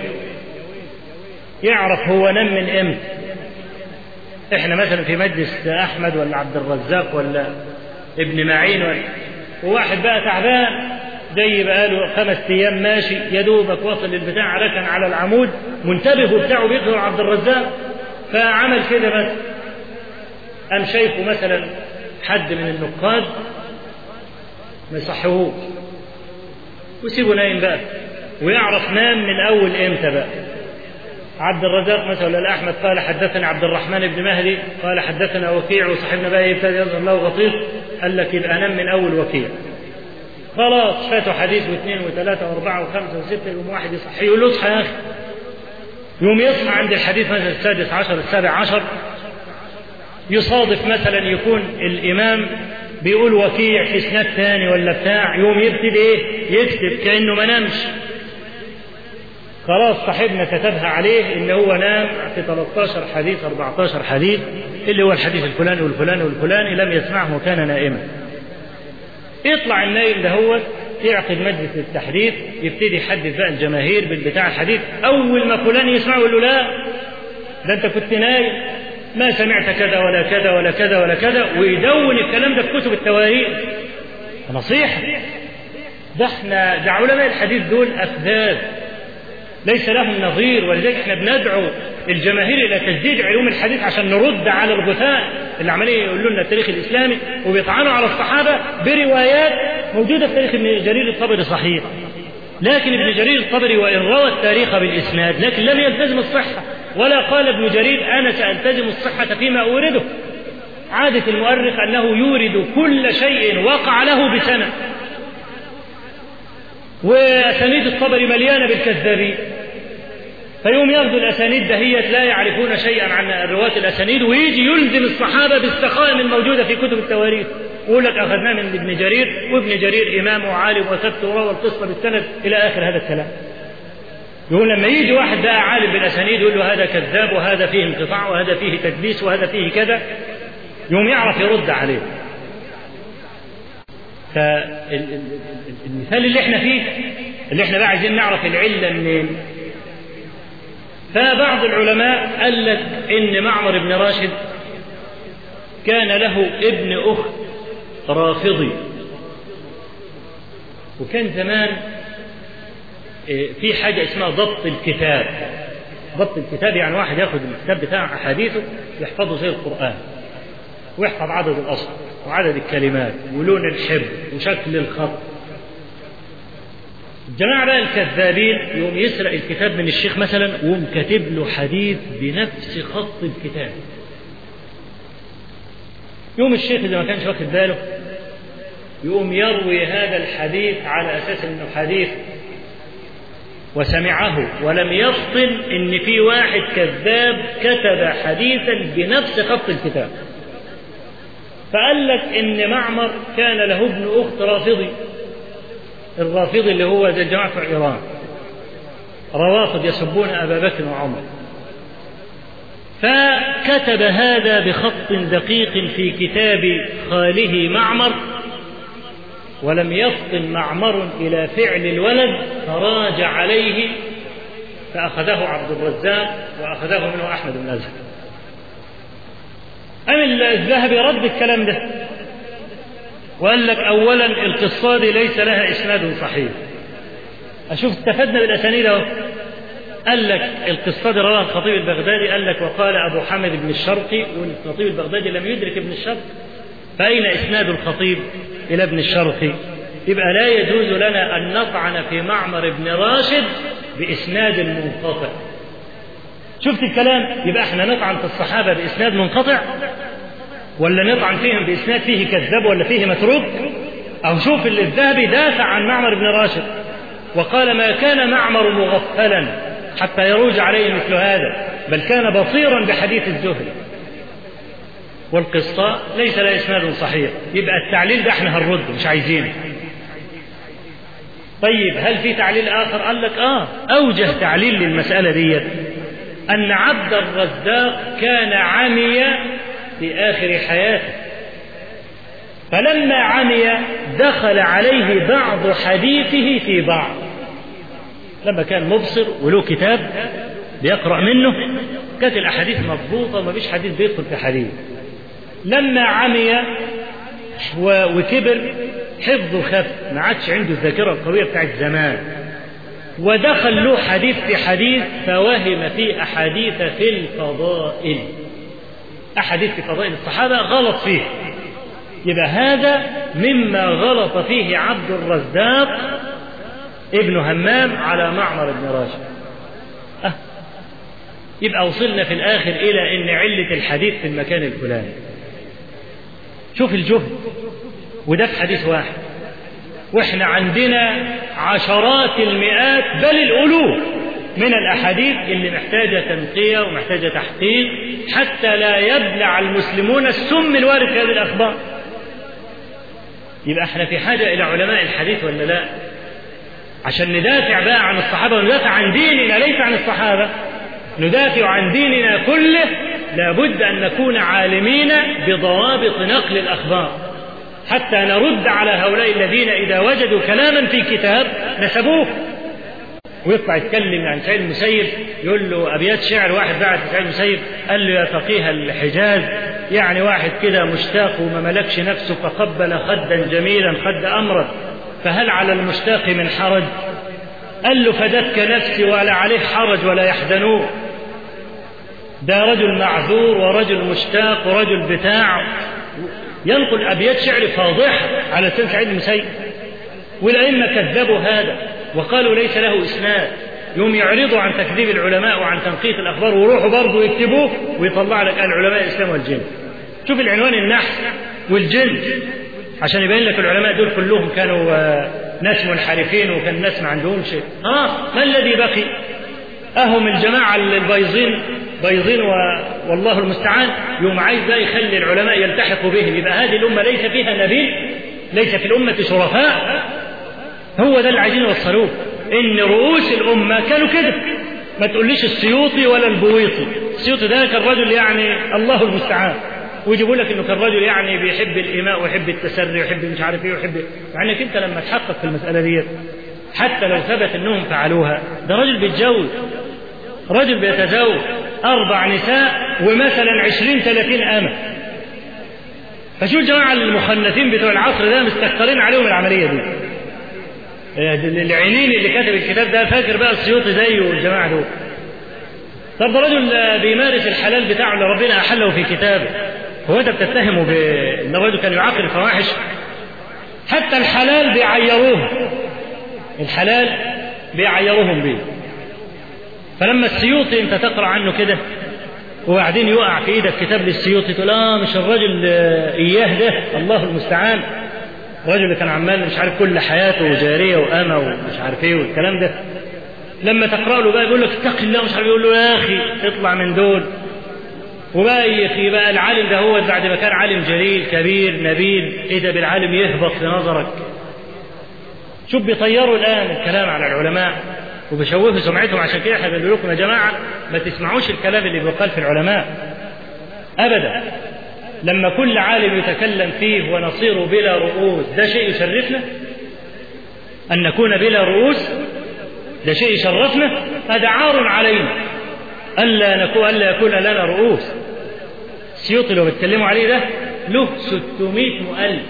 يعرف هو نام من امتى احنا مثلا في مجلس احمد ولا عبد الرزاق ولا ابن معين ولا وواحد بقى تعبان زي بقاله خمس ايام ماشي يا دوبك وصل للبتاع ركن على العمود منتبه وبتاعه بيقرا عبد الرزاق فعمل كده بس قام شايفه مثلا حد من النقاد ما يصحوهوش ويسيبه نايم بقى ويعرف نام من اول امتى بقى عبد الرزاق مثلا ولا الاحمد قال حدثنا عبد الرحمن بن مهدي قال حدثنا وكيع وصاحبنا بقى يبتدي يظهر له غطيس قال لك يبقى نام من اول وكيع خلاص فاتوا حديث واثنين وثلاثة وأربعة وخمسة وستة يوم واحد يصحي يقول له اصحى يا أخي يوم يصحى عند الحديث مثلا السادس عشر السابع عشر يصادف مثلا يكون الإمام بيقول وكيع في اسناد ثاني ولا بتاع يوم يبتدي ايه يكتب كأنه ما نامش خلاص صاحبنا كتبها عليه ان هو نام في 13 حديث 14 حديث اللي هو الحديث الفلاني والفلاني والفلاني لم يسمعه وكان نائما يطلع النايم ده هو يعقد مجلس التحديث يبتدي يحدث بقى الجماهير بالبتاع الحديث اول ما فلان يسمعه يقول له لا ده انت كنت نايم ما سمعت كذا ولا كذا ولا كذا ولا كذا ويدون الكلام ده في كتب التواريخ نصيحه ده احنا ده علماء الحديث دول افذاذ ليس لهم نظير ولذلك احنا بندعو الجماهير الى تجديد علوم الحديث عشان نرد على الغثاء اللي عمالين يقولوا لنا التاريخ الاسلامي وبيطعنوا على الصحابه بروايات موجوده في تاريخ ابن جرير الطبري صحيح لكن ابن جرير الطبري وان روى التاريخ بالاسناد لكن لم يلتزم الصحه ولا قال ابن جرير انا سالتزم الصحه فيما اورده عاده المؤرخ انه يورد كل شيء وقع له بسند وأسانيد الطبري مليانة بالكذابين فيوم ياخذوا الأسانيد دهية لا يعرفون شيئا عن رواة الأسانيد ويجي يلزم الصحابة بالسقائم الموجودة في كتب التواريخ يقول لك أخذناه من ابن جرير وابن جرير إمام وعالم وثبت وروى القصة بالسند إلى آخر هذا الكلام يقول لما يجي واحد بقى عالم بالأسانيد يقول له هذا كذاب وهذا فيه انقطاع وهذا فيه تدليس وهذا فيه كذا يوم يعرف يرد عليه فالمثال اللي احنا فيه اللي احنا بقى عايزين نعرف العله منين فبعض العلماء قال لك ان معمر بن راشد كان له ابن اخت رافضي وكان زمان في حاجه اسمها ضبط الكتاب ضبط الكتاب يعني واحد ياخد الكتاب بتاع احاديثه يحفظه زي القران ويحفظ عدد الأصل وعدد الكلمات ولون الحبر وشكل الخط الجماعة بقى الكذابين يقوم يسرق الكتاب من الشيخ مثلا ويقوم كاتب له حديث بنفس خط الكتاب يقوم الشيخ إذا ما كانش واخد باله يقوم يروي هذا الحديث على أساس أنه حديث وسمعه ولم يفطن ان في واحد كذاب كتب حديثا بنفس خط الكتاب فقال لك ان معمر كان له ابن اخت رافضي الرافضي اللي هو زي الجماعه في ايران روافض يسبون ابا بكر وعمر فكتب هذا بخط دقيق في كتاب خاله معمر ولم يفطن معمر الى فعل الولد فراجع عليه فاخذه عبد الرزاق واخذه منه احمد بن ازهر أم الذهبي رد الكلام ده وقال لك أولا القصة دي ليس لها إسناد صحيح أشوف استفدنا بالأسانيد أهو قال لك القصة دي رواها الخطيب البغدادي قال لك وقال أبو حامد بن الشرقي والخطيب البغدادي لم يدرك ابن الشرقي فأين إسناد الخطيب إلى ابن الشرقي يبقى لا يجوز لنا أن نطعن في معمر بن راشد بإسناد منقطع شفت الكلام يبقى احنا نطعن في الصحابة بإسناد منقطع ولا نطعن فيهم بإسناد فيه كذاب ولا فيه متروك أو شوف اللي الذهبي دافع عن معمر بن راشد وقال ما كان معمر مغفلا حتى يروج عليه مثل هذا بل كان بصيرا بحديث الزهري والقصة ليس لها إسناد صحيح يبقى التعليل ده احنا هنرده مش عايزينه طيب هل في تعليل آخر قال لك آه أوجه تعليل للمسألة ديت أن عبد الرزاق كان عمي في آخر حياته فلما عمي دخل عليه بعض حديثه في بعض لما كان مبصر وله كتاب بيقرأ منه كانت الأحاديث مضبوطة وما فيش حديث بيدخل في حديث لما عمي وكبر حفظه خف ما عادش عنده الذاكرة القوية بتاعت زمان ودخل له حديث في حديث فوهم في أحاديث في الفضائل أحاديث في فضائل الصحابة غلط فيه يبقى هذا مما غلط فيه عبد الرزاق ابن همام على معمر بن راشد أه. يبقى وصلنا في الآخر إلى أن علة الحديث في المكان الفلاني شوف الجهد وده في حديث واحد واحنا عندنا عشرات المئات بل الألوف من الأحاديث اللي محتاجة تنقية ومحتاجة تحقيق حتى لا يبلع المسلمون السم الوارد في هذه الأخبار يبقى احنا في حاجة إلى علماء الحديث ولا لا عشان ندافع بقى عن الصحابة وندافع عن ديننا ليس عن الصحابة ندافع عن ديننا كله لابد أن نكون عالمين بضوابط نقل الأخبار حتى نرد على هؤلاء الذين إذا وجدوا كلاما في كتاب نسبوه ويطلع يتكلم عن سعيد المسيب يقول له أبيات شعر واحد بعد سعيد المسيب قال له يا فقيه الحجاز يعني واحد كده مشتاق وما ملكش نفسه فقبل خدا جميلا خد أمرا فهل على المشتاق من حرج قال له فدتك نفسي ولا عليه حرج ولا يحزنون ده رجل معذور ورجل مشتاق ورجل بتاع ينقل أبيات شعر فاضحة على لسان سعيد المسيب والأئمة كذبوا هذا وقالوا ليس له إسناد يوم يعرضوا عن تكذيب العلماء وعن تنقيط الأخبار ويروحوا برضه يكتبوه ويطلع لك العلماء الإسلام والجن شوف العنوان النحس والجن عشان يبين لك العلماء دول كلهم كانوا ناس منحرفين وكان ناس ما عندهم شيء اه ما الذي بقي اهم الجماعه البيضين بيضين و... والله المستعان يوم عايز بقى يخلي العلماء يلتحقوا بهم يبقى هذه الامه ليس فيها نبي ليس في الامه شرفاء هو ده اللي عايزين يوصلوه ان رؤوس الامه كانوا كده ما تقوليش السيوطي ولا البويطي السيوطي ده كان رجل يعني الله المستعان ويجيبوا لك انه كان رجل يعني بيحب الاماء ويحب التسري ويحب مش عارف ايه ويحب مع انك انت لما تحقق في المساله ديت حتى لو ثبت انهم فعلوها ده رجل بيتجوز رجل بيتزوج اربع نساء ومثلا عشرين ثلاثين امه فشو الجماعه المخنثين بتوع العصر ده مستكترين عليهم العمليه دي العينين اللي كتب الكتاب ده فاكر بقى السيوطي زيه والجماعه دول طب ده رجل بيمارس الحلال بتاعه اللي ربنا احله في كتابه هو انت بتتهمه بان الرجل كان يعاقل الفواحش حتى الحلال بيعيروه الحلال بيعيروهم بيه فلما السيوطي انت تقرا عنه كده وبعدين يقع في ايدك كتاب للسيوطي تقول اه مش الرجل اياه ده الله المستعان الرجل اللي كان عمال مش عارف كل حياته جاريه وامه ومش عارف ايه والكلام ده لما تقرا له بقى يقول لك اتق الله مش عارف يقول له يا اخي اطلع من دول وبقى يا اخي بقى العالم ده هو بعد ما كان عالم جليل كبير نبيل ايه ده بالعالم يهبط في نظرك شوف بيطيروا الان الكلام على العلماء وبيشوهوا سمعتهم عشان كده احنا بنقول لكم يا جماعه ما تسمعوش الكلام اللي بيقال في العلماء ابدا لما كل عالم يتكلم فيه ونصير بلا رؤوس ده شيء يشرفنا ان نكون بلا رؤوس ده شيء يشرفنا هذا عار علينا ألا نكون ألا يكون لنا رؤوس السيوطي لو بيتكلموا عليه ده له 600 مؤلف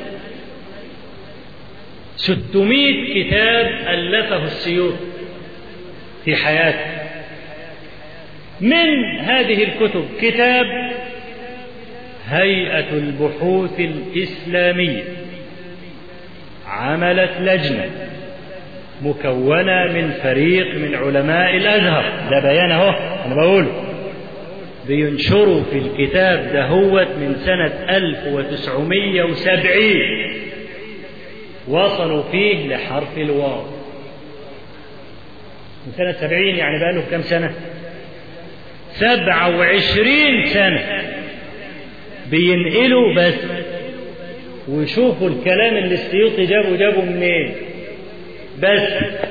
600 كتاب ألفه السيوطي في حياته من هذه الكتب كتاب هيئة البحوث الإسلامية عملت لجنة مكونة من فريق من علماء الأزهر ده بيان أهو أنا بقوله بينشروا في الكتاب دهوت من سنة 1970 وصلوا فيه لحرف الواو من سنة 70 يعني بقى له كم سنة؟ 27 سنة بينقلوا بس وشوفوا الكلام اللي السيوطي جابه جابه منين بس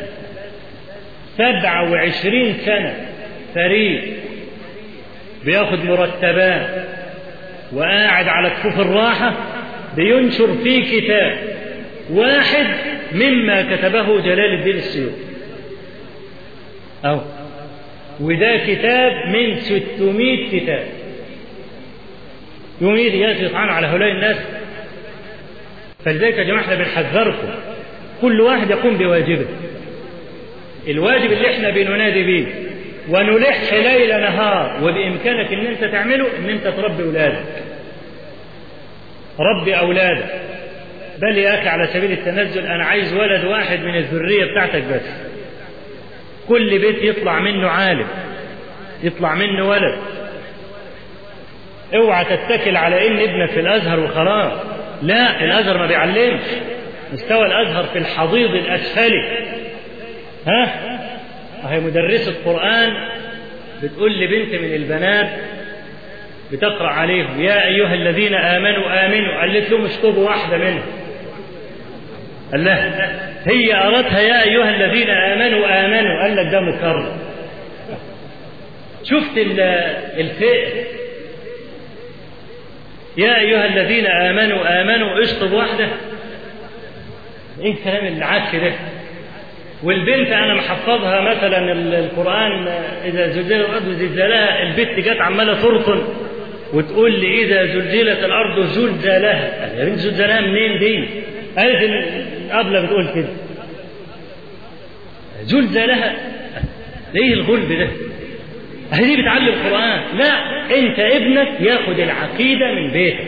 سبعة وعشرين سنة فريق بياخد مرتبات وقاعد على كفوف الراحة بينشر فيه كتاب واحد مما كتبه جلال الدين السيوطي أو وده كتاب من 600 كتاب يوم يجي يطعن على هؤلاء الناس فلذلك يا جماعة احنا بنحذركم كل واحد يقوم بواجبه الواجب اللي احنا بننادي بيه ونلح ليل نهار وبإمكانك ان انت تعمله ان انت تربي اولادك ربي اولادك بل يا اخي على سبيل التنزل انا عايز ولد واحد من الذريه بتاعتك بس كل بيت يطلع منه عالم يطلع منه ولد اوعى تتكل على ان ابنك في الازهر وخلاص لا الازهر ما بيعلمش مستوى الازهر في الحضيض الاسفلي ها هي مدرسة قرآن بتقول لبنت من البنات بتقرأ عليهم يا أيها الذين آمنوا آمنوا قالت لهم اشطبوا واحدة منهم قال لها هي أردتها يا أيها الذين آمنوا آمنوا قال لك ده مكرر شفت الفئر يا أيها الذين آمنوا آمنوا اشطب واحدة إيه الكلام العك ده والبنت أنا محفظها مثلا القرآن إذا زلزلت الأرض زلزالها البنت جت عمالة ترطن وتقول لي إذا زلزلت الأرض زلزالها يا بنت زلزالها منين دي؟ قالت الأبلة بتقول كده زلزالها ليه الغلب ده؟ هذه دي بتعلم القرآن لا أنت ابنك ياخد العقيدة من بيتك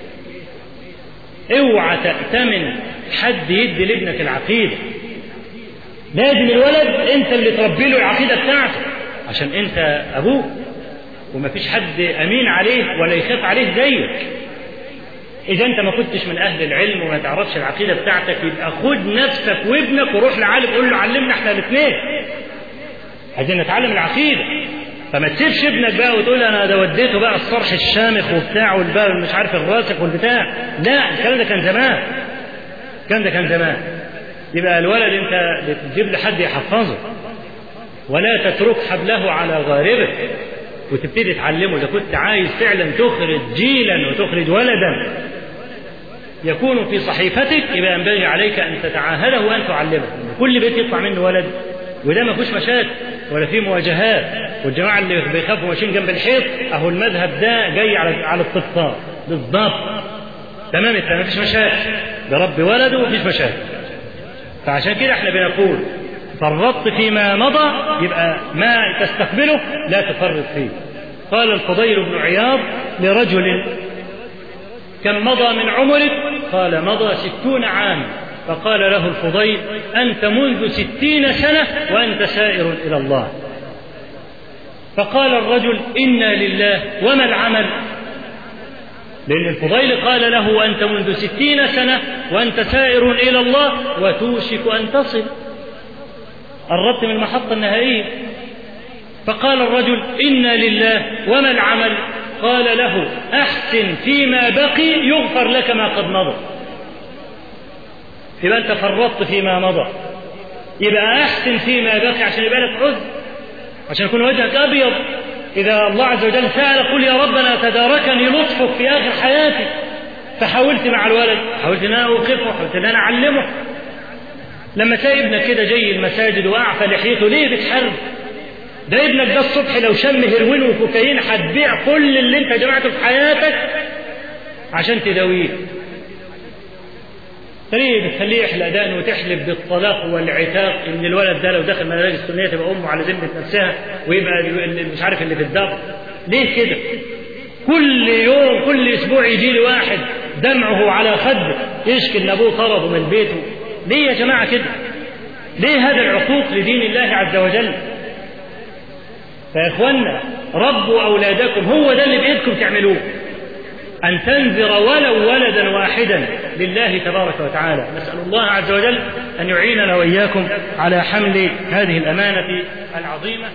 اوعى تأتمن حد يدي لابنك العقيدة لازم الولد انت اللي تربي له العقيدة بتاعته عشان انت ابوه ومفيش حد امين عليه ولا يخاف عليه زيك اذا انت ما كنتش من اهل العلم وما تعرفش العقيدة بتاعتك يبقى خد نفسك وابنك وروح لعالم قول له علمنا احنا الاثنين عايزين نتعلم العقيدة فما تسيبش ابنك بقى وتقول انا ده وديته بقى الصرح الشامخ وبتاع والبقى مش عارف الراسخ والبتاع لا الكلام ده كان زمان الكلام ده كان زمان يبقى الولد انت بتجيب لحد يحفظه ولا تترك حبله على غاربه وتبتدي تعلمه اذا كنت عايز فعلا تخرج جيلا وتخرج ولدا يكون في صحيفتك يبقى ينبغي عليك ان تتعاهده وان تعلمه كل بيت يطلع منه ولد وده ما فيهوش مشاكل ولا فيه مواجهات والجماعه اللي بيخافوا ماشيين جنب الحيط اهو المذهب ده جاي على على القطار بالضبط تمام ما فيش مشاكل بربي ولده ومفيش مشاكل فعشان كده احنا بنقول فرطت فيما مضى يبقى ما تستقبله لا تفرط فيه قال الفضيل بن عياض لرجل كم مضى من عمرك قال مضى ستون عاما فقال له الفضيل أنت منذ ستين سنة وأنت سائر إلى الله فقال الرجل إنا لله وما العمل لأن الفضيل قال له أنت منذ ستين سنة وأنت سائر إلى الله وتوشك أن تصل قربت من المحطة النهائية فقال الرجل إنا لله وما العمل قال له أحسن فيما بقي يغفر لك ما قد مضى يبقى أنت فرطت فيما مضى يبقى أحسن فيما بقي عشان يبقى لك عذر عشان يكون وجهك أبيض إذا الله عز وجل سأل قل يا ربنا تداركني لطفك في آخر حياتي فحاولت مع الولد حاولت أن أنا أوقفه حاولت أن أنا أعلمه لما تلاقي ابنك كده جاي المساجد وأعفى لحيته ليه بتحارب ده ابنك ده الصبح لو شم هيروين وكوكايين هتبيع كل اللي انت جمعته في حياتك عشان تداويه ليه بتخليه يحلق دقن وتحلف بالطلاق والعتاق ان الولد ده لو دخل مدارس السنيه تبقى امه على ذمه نفسها ويبقى اللي مش عارف اللي في الدار ليه كده؟ كل يوم كل اسبوع يجي لي واحد دمعه على خده يشكي ان ابوه طرده من بيته ليه يا جماعه كده؟ ليه هذا العقوق لدين الله عز وجل؟ فيا اخوانا ربوا اولادكم هو ده اللي بايدكم تعملوه أن تنذر ولو ولدا واحدا لله تبارك وتعالى نسأل الله عز وجل أن يعيننا وإياكم على حمل هذه الأمانة العظيمة